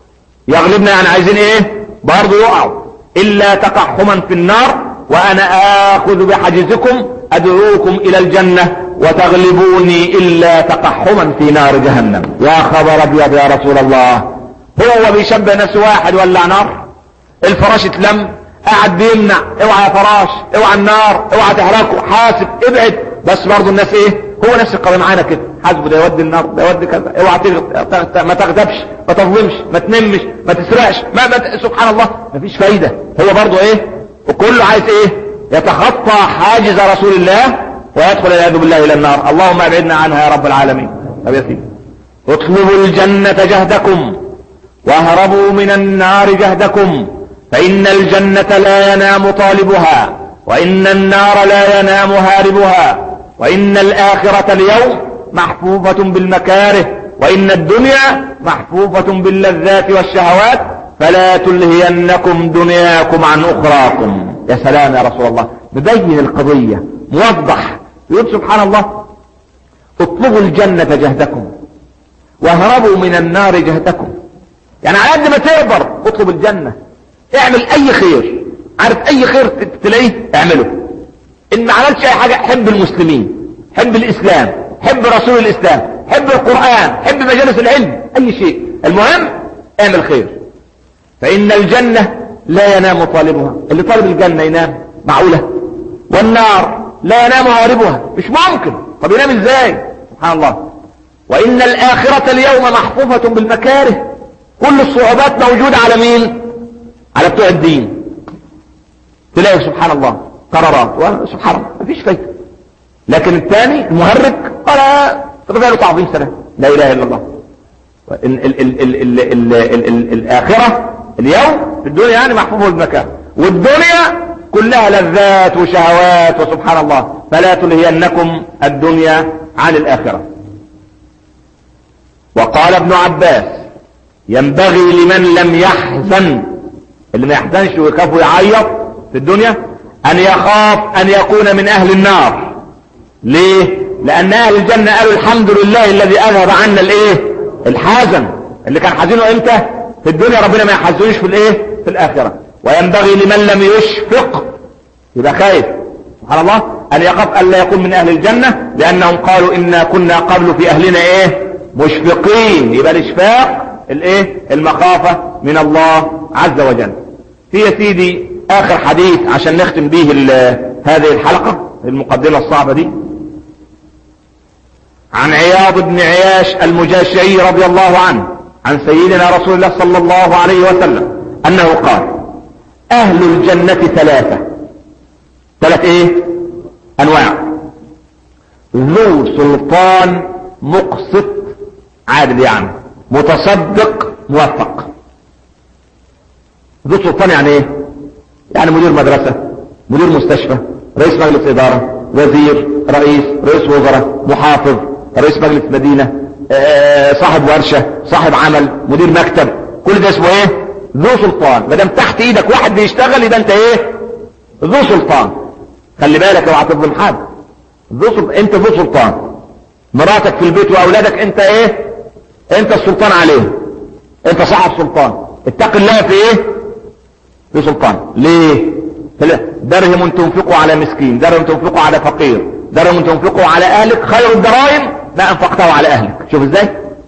يغلبنا يعني عايزين ايه برضه يقعوا الا تقحما في النار وانا اخذ بحجزكم ادعوكم الى الجنة وتغلبوني الا تقحما في نار جهنم يا خبر ابيض يا رسول الله هو بيشبه نفسه واحد ولع نار الفراش اتلم قاعد بيمنع اوعى يا فراش اوعى النار اوعى تحرقه حاسب ابعد بس برضه الناس ايه هو نفس القضيه معانا كده حاسبه ده يودي النار ده يودي كذا اوعى تغ- ما تغتبش ما تظلمش ما تنمش ما تسرقش ما, ما ت- سبحان الله مفيش فايده هو برضه ايه وكله عايز ايه يتخطى حاجز رسول الله ويدخل والعياذ بالله الى النار اللهم ابعدنا عنها يا رب العالمين طب يا سيدي اطلبوا الجنة جهدكم واهربوا من النار جهدكم فإن الجنة لا ينام طالبها وإن النار لا ينام هاربها وإن الآخرة اليوم محفوفة بالمكاره وإن الدنيا محفوفة باللذات والشهوات فلا تلهينكم دنياكم عن أخراكم يا سلام يا رسول الله مبين القضية موضح يقول سبحان الله اطلبوا الجنة جهدكم واهربوا من النار جهدكم يعني على قد ما تقدر اطلب الجنة اعمل اي خير عارف اي خير ت- تلاقيه اعمله ان ما عملتش اي حاجة حب المسلمين حب الاسلام حب رسول الاسلام حب القرآن حب مجالس العلم اي شيء المهم اعمل خير فان الجنة لا ينام طالبها اللي طالب الجنة ينام معقولة والنار لا ينام هاربها مش ممكن طب ينام ازاي سبحان الله وان الاخرة اليوم محفوفة بالمكاره كل الصعوبات موجودة على مين على بتوع الدين تلاقي سبحان الله قرارات سبحان الله مفيش فايدة لكن الثاني المهرج ولا ترفع له تعظيم سلام لا اله الا الله ال ال ال ال ال ال ال ال الاخرة اليوم في الدنيا يعني محفوظ المكان والدنيا كلها لذات وشهوات وسبحان الله فلا تلهينكم الدنيا عن الاخرة وقال ابن عباس ينبغي لمن لم يحزن اللي ما يحزنش ويخاف ويعيط في الدنيا ان يخاف ان يكون من اهل النار ليه لان اهل الجنة قالوا الحمد لله الذي اذهب عنا الايه الحزن اللي كان حزينه امتى في الدنيا ربنا ما يحزنوش في الايه في الاخرة وينبغي لمن لم يشفق يبقى خايف سبحان الله ان يخاف الا يكون من اهل الجنة لانهم قالوا انا كنا قبل في اهلنا ايه مشفقين يبقى الاشفاق الايه المخافة من الله عز وجل في يا سيدي اخر حديث عشان نختم به هذه الحلقة المقدمة الصعبة دي عن عياض بن عياش المجاشعي رضي الله عنه عن سيدنا رسول الله صلى الله عليه وسلم انه قال اهل الجنة ثلاثة ثلاث ايه انواع ذو سلطان مقسط عادل يعني متصدق موفق ذو سلطان يعني ايه يعني مدير مدرسة مدير مستشفى رئيس مجلس ادارة وزير رئيس رئيس وزراء محافظ رئيس مجلس مدينة صاحب ورشة صاحب عمل مدير مكتب كل ده اسمه ايه ذو سلطان ما دام تحت ايدك واحد بيشتغل يبقى انت ايه ذو سلطان خلي بالك اوعى تظلم حد ذو سلطان انت ذو سلطان مراتك في البيت واولادك انت ايه انت السلطان عليهم انت صاحب سلطان اتق الله في ايه في سلطان ليه درهم تنفقوا على مسكين درهم تنفقوا على فقير درهم تنفقوا على اهلك خير الدراهم ما انفقته على اهلك شوف ازاي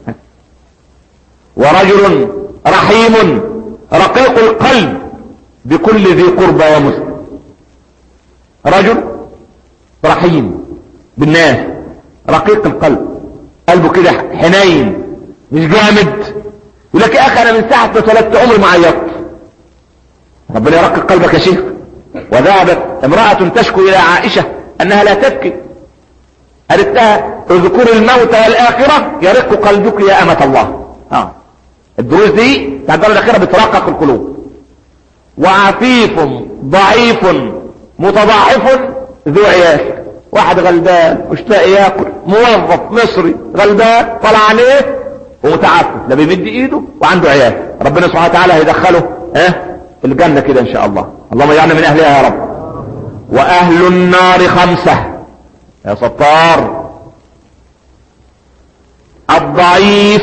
ورجل رحيم رقيق القلب بكل ذي قربى ومسلم رجل رحيم بالناس رقيق القلب قلبه كده حنين مش جامد يقول لك يا اخي انا من ساعه ما اتولدت عمري ما عيطت ربنا يرقق قلبك يا شيخ وذهبت امراه تشكو الى عائشه انها لا تبكي قالت لها اذكر الموت والاخره يرق قلبك يا امه الله اه الدروس دي بتاعت الدار الاخره بترقق القلوب وعفيف ضعيف متضاعف ذو عياش واحد غلبان مشتاق ياكل موظف مصري غلبان طلع عليه ومتعفف لا بيمد ايده وعنده عيال ربنا سبحانه وتعالى هيدخله اه الجنه كده ان شاء الله اللهم اجعلنا من اهلها يا رب واهل النار خمسه يا ستار الضعيف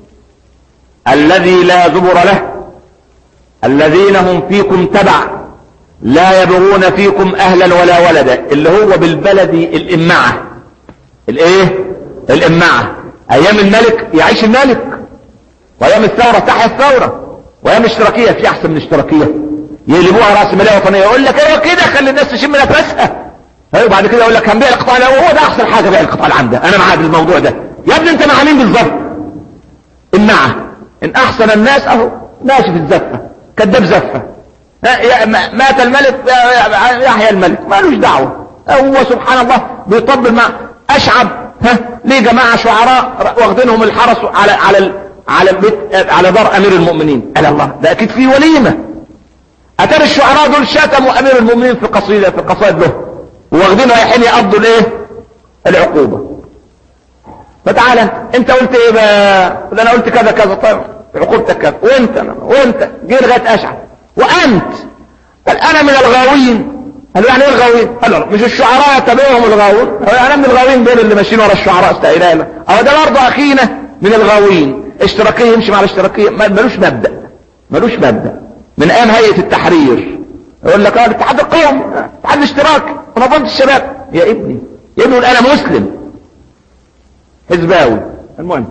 الذي لا زبر له الذين هم فيكم تبع لا يبغون فيكم اهلا ولا ولدا اللي هو بالبلدي الامعة الايه الامعة ايام الملك يعيش الملك وايام الثورة تحيا الثورة وايام الاشتراكية في احسن من الاشتراكية يقلبوها راس مالية وطنية يقول لك ايوه كده خلي الناس تشم نفسها ايوه بعد كده يقول لك هنبيع القطاع لا هو ده احسن حاجة بيع القطاع العام ده انا معاك الموضوع ده يا ابني انت مع مين بالظبط امعة ان احسن الناس اهو ماشي في الزفة كذاب زفة مات الملك يحيى الملك ما لوش دعوة هو سبحان الله بيطبل مع اشعب ها ليه جماعة شعراء واخدينهم الحرس على على على بيت على دار امير المؤمنين قال الله ده اكيد في وليمة اتاري الشعراء دول شتموا امير المؤمنين في قصيدة في قصائد له واخدينه رايحين يقضوا الايه العقوبة فتعالى انت انت قلت ايه بقى ده انا قلت كذا كذا طيب عقوبتك كذا وانت أنا وانت جه لغايه اشعر وانت قال انا من الغاوين قالوا يعني ايه الغاوين قالوا مش الشعراء تبعهم الغاوون قالوا انا من الغاوين دول اللي ماشيين ورا الشعراء استهلاء لا او ده برضه اخينا من الغاوين اشتراكيه يمشي مع الاشتراكيه ملوش مبدا ملوش مبدا من ايام هيئه التحرير يقول لك اه الاتحاد القومي الاتحاد الاشتراكي منظمه الشباب يا ابني يا ابني انا مسلم حزباوي المهم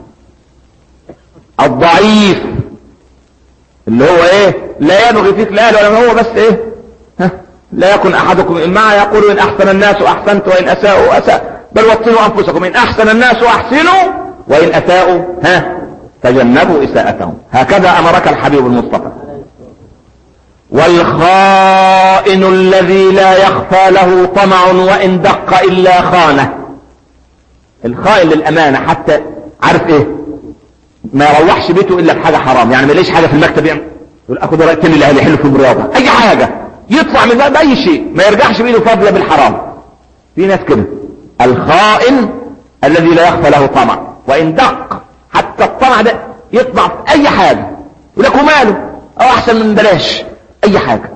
الضعيف اللي هو ايه لا يبغي فيك لا ولا هو بس ايه ها لا يكن احدكم امعا يقول ان احسن الناس احسنت وان اساءوا اساء بل وطنوا انفسكم ان احسن الناس احسنوا وان اساءوا ها تجنبوا اساءتهم هكذا امرك الحبيب المصطفى والخائن الذي لا يخفى له طمع وان دق الا خانه الخائن للامانة حتى عارف ايه ما يروحش بيته الا بحاجة حرام يعني ما ليش حاجة في المكتب يعمل يقول اخد ورقتين اللي هيحلوا في الرياضة اي حاجة يطلع من باب اي شيء ما يرجعش بايده فاضلة بالحرام في ناس كده الخائن الذي لا يخفى له طمع وان دق حتى الطمع ده يطمع في اي حاجة يقول لك وماله او احسن من بلاش اي حاجة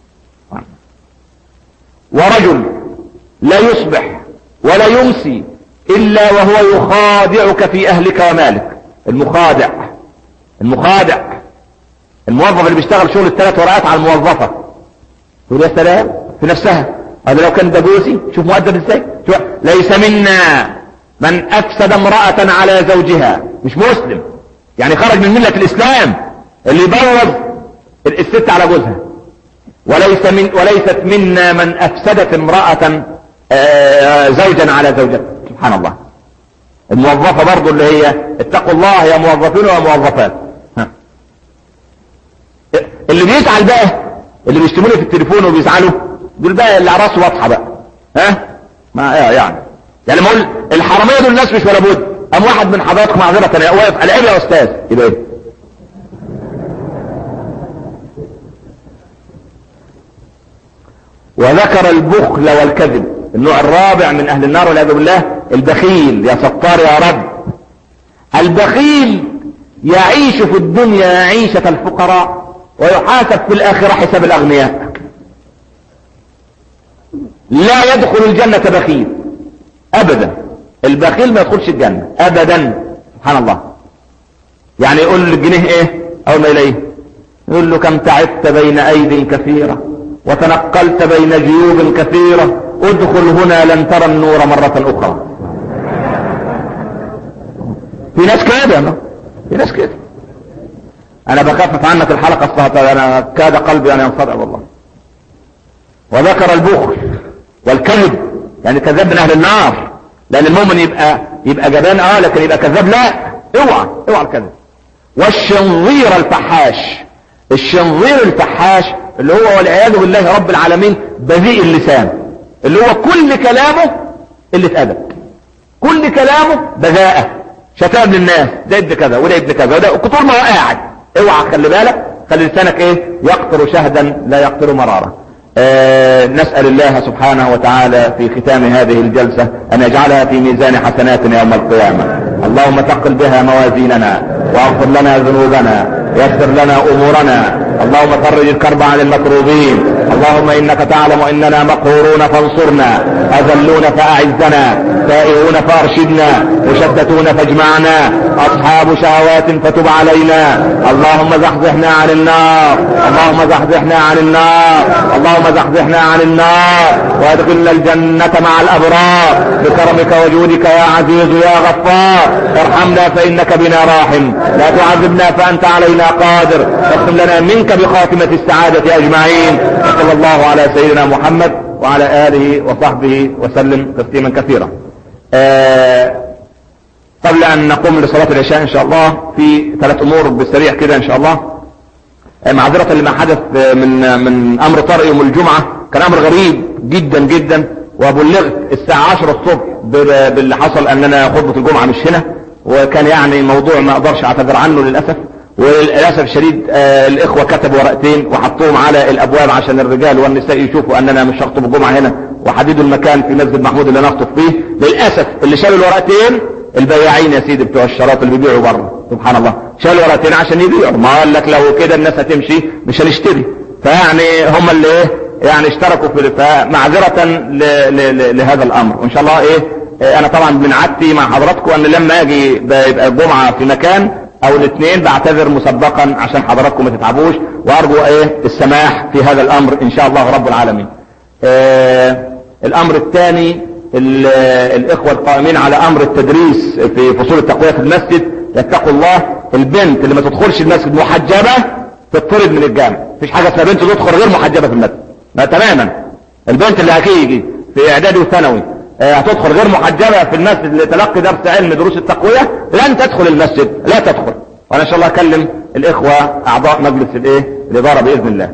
ورجل لا يصبح ولا يمسي الا وهو يخادعك في اهلك ومالك المخادع المخادع الموظف اللي بيشتغل شغل الثلاث ورقات على الموظفة تقول يا سلام في نفسها هذا لو كان ده جوزي شوف مؤدب ازاي شوف ليس منا من افسد امرأة على زوجها مش مسلم يعني خرج من ملة الاسلام اللي يبوظ الست على جوزها وليس من وليست منا من افسدت امرأة زوجا على زوجته سبحان الله الموظفة برضو اللي هي اتقوا الله يا موظفين وموظفات اللي بيزعل بقى اللي بيشتموني في التليفون وبيزعلوا دول بقى اللي على راسه واضحه بقى ها ما يعني يعني ما اقول الحراميه دول الناس مش ولا بد قام واحد من حضراتكم معذره انا واقف على ايه يا استاذ يبقى ايه وذكر البخل والكذب النوع الرابع من اهل النار والعياذ بالله البخيل يا ستار يا رب البخيل يعيش في الدنيا عيشة الفقراء ويحاسب في الآخرة حساب الأغنياء لا يدخل الجنة بخيل أبدا البخيل ما يدخلش الجنة أبدا سبحان الله يعني يقول الجنيه إيه أول ما يلاقيه يقول له كم تعبت بين أيد كثيرة وتنقلت بين جيوب كثيرة ادخل هنا لن ترى النور مرة أخرى في ناس كده في ناس كده انا بخفف عنك الحلقة اصلا انا كاد قلبي ان ينصدع والله وذكر البخل والكذب يعني كذاب من اهل النار لان المؤمن يبقى يبقى جبان اه لكن يبقى كذاب لا اوعى اوعى الكذب والشنظير الفحاش الشنظير الفحاش اللي هو والعياذ بالله رب العالمين بذيء اللسان اللي هو كل كلامه قلة ادب كل كلامه بذاءة شتام للناس ده ابن كذا وده ابن كذا وده طول ما هو قاعد اوعى خلي بالك خلي لسانك ايه يقطر شهدا لا يقطر مرارا آه نسأل الله سبحانه وتعالى في ختام هذه الجلسة ان يجعلها في ميزان حسناتنا يوم القيامة اللهم ثقل بها موازيننا واغفر لنا ذنوبنا ويسر لنا امورنا اللهم فرج الكرب عن المكروبين اللهم انك تعلم اننا مقهورون فانصرنا اذلون فاعزنا تائهون فارشدنا مشتتون فاجمعنا اصحاب شهوات فتب علينا اللهم زحزحنا عن النار اللهم زحزحنا عن النار اللهم زحزحنا عن النار وادخلنا الجنة مع الابرار بكرمك وجودك يا عزيز يا غفار ارحمنا فانك بنا راحم لا تعذبنا فانت علينا قادر اختم لنا منك بخاتمة السعادة اجمعين وصلى الله على سيدنا محمد وعلى اله وصحبه وسلم تسليما كثيرا آه قبل ان نقوم لصلاة العشاء ان شاء الله في ثلاث امور بالسريع كده ان شاء الله آه معذرة لما حدث من من امر طارئ يوم الجمعة كان امر غريب جدا جدا وبلغت الساعة 10 الصبح باللي حصل اننا خطبة الجمعة مش هنا وكان يعني موضوع ما اقدرش اعتذر عنه للاسف وللاسف الشديد آه الاخوة كتبوا ورقتين وحطوهم على الابواب عشان الرجال والنساء يشوفوا اننا مش هخطب الجمعة هنا وحددوا المكان في مسجد محمود اللي نخطب فيه للاسف اللي شالوا الورقتين البياعين يا سيدي بتوع الشراط اللي بيبيعوا بره سبحان الله شالوا ورقتين عشان يبيعوا ما قال لك لو كده الناس هتمشي مش هنشتري فيعني هم اللي ايه يعني اشتركوا في فمعذرة ل... ل... لهذا الامر وان شاء الله ايه انا طبعا من عادتي مع حضراتكم ان لما اجي يبقى الجمعة في مكان او الاثنين بعتذر مسبقا عشان حضراتكم ما تتعبوش وارجو ايه السماح في هذا الامر ان شاء الله رب العالمين آه الامر الثاني الاخوة القائمين على امر التدريس في فصول التقوية في المسجد يتقوا الله البنت اللي ما تدخلش المسجد محجبة تطرد من الجامع مفيش حاجة اسمها بنت تدخل غير محجبة في المسجد ما تماما البنت اللي هتيجي في اعدادي وثانوي هتدخل غير محجبة في المسجد لتلقي درس علم دروس التقوية لن تدخل المسجد لا تدخل وانا ان شاء الله اكلم الاخوة اعضاء مجلس الايه الادارة باذن الله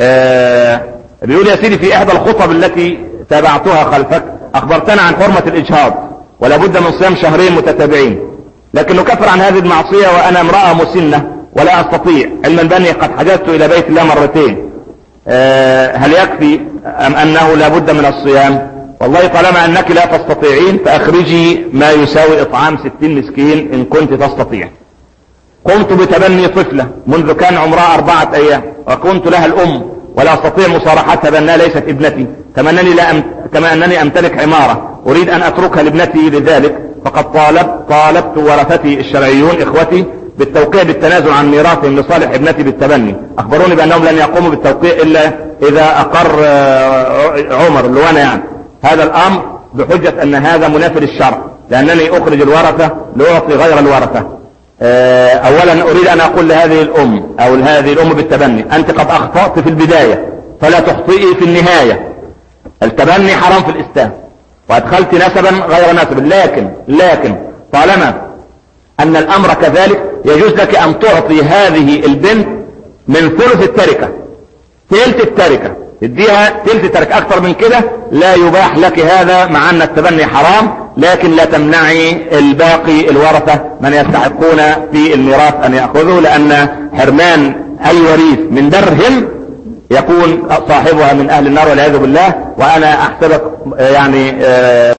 آه بيقول يا سيدي في احدى الخطب التي تابعتها خلفك اخبرتنا عن حرمة الاجهاض ولا بد من صيام شهرين متتابعين لكن نكفر عن هذه المعصية وانا امرأة مسنة ولا استطيع علما باني قد حجزت الى بيت الله مرتين أه هل يكفي ام انه لا بد من الصيام والله طالما انك لا تستطيعين فاخرجي ما يساوي اطعام ستين مسكين ان كنت تستطيع قمت بتبني طفلة منذ كان عمرها اربعة ايام وكنت لها الام ولا استطيع مصارحتها بانها ليست ابنتي كما انني, لا أم... كما أنني امتلك عمارة اريد ان اتركها لابنتي لذلك فقد طالبت طالبت ورثتي الشرعيون اخوتي بالتوقيع بالتنازل عن ميراثهم لصالح ابنتي بالتبني اخبروني بانهم لن يقوموا بالتوقيع الا اذا اقر عمر اللي وانا يعني هذا الامر بحجة ان هذا منافر الشرع لانني اخرج الورثة لاعطي غير الورثة اولا اريد ان اقول لهذه الام او لهذه الام بالتبني انت قد اخطأت في البداية فلا تخطئي في النهاية التبني حرام في الاسلام وادخلت نسبا غير نسب لكن لكن طالما ان الامر كذلك يجوز لك ان تعطي هذه البنت من ثلث التركة ثلث التركة تديها ثلث التركة اكثر من كده لا يباح لك هذا مع ان التبني حرام لكن لا تمنعي الباقي الورثة من يستحقون في الميراث ان يأخذوا لان حرمان الوريث من درهم يكون صاحبها من اهل النار والعياذ بالله وانا احسبك يعني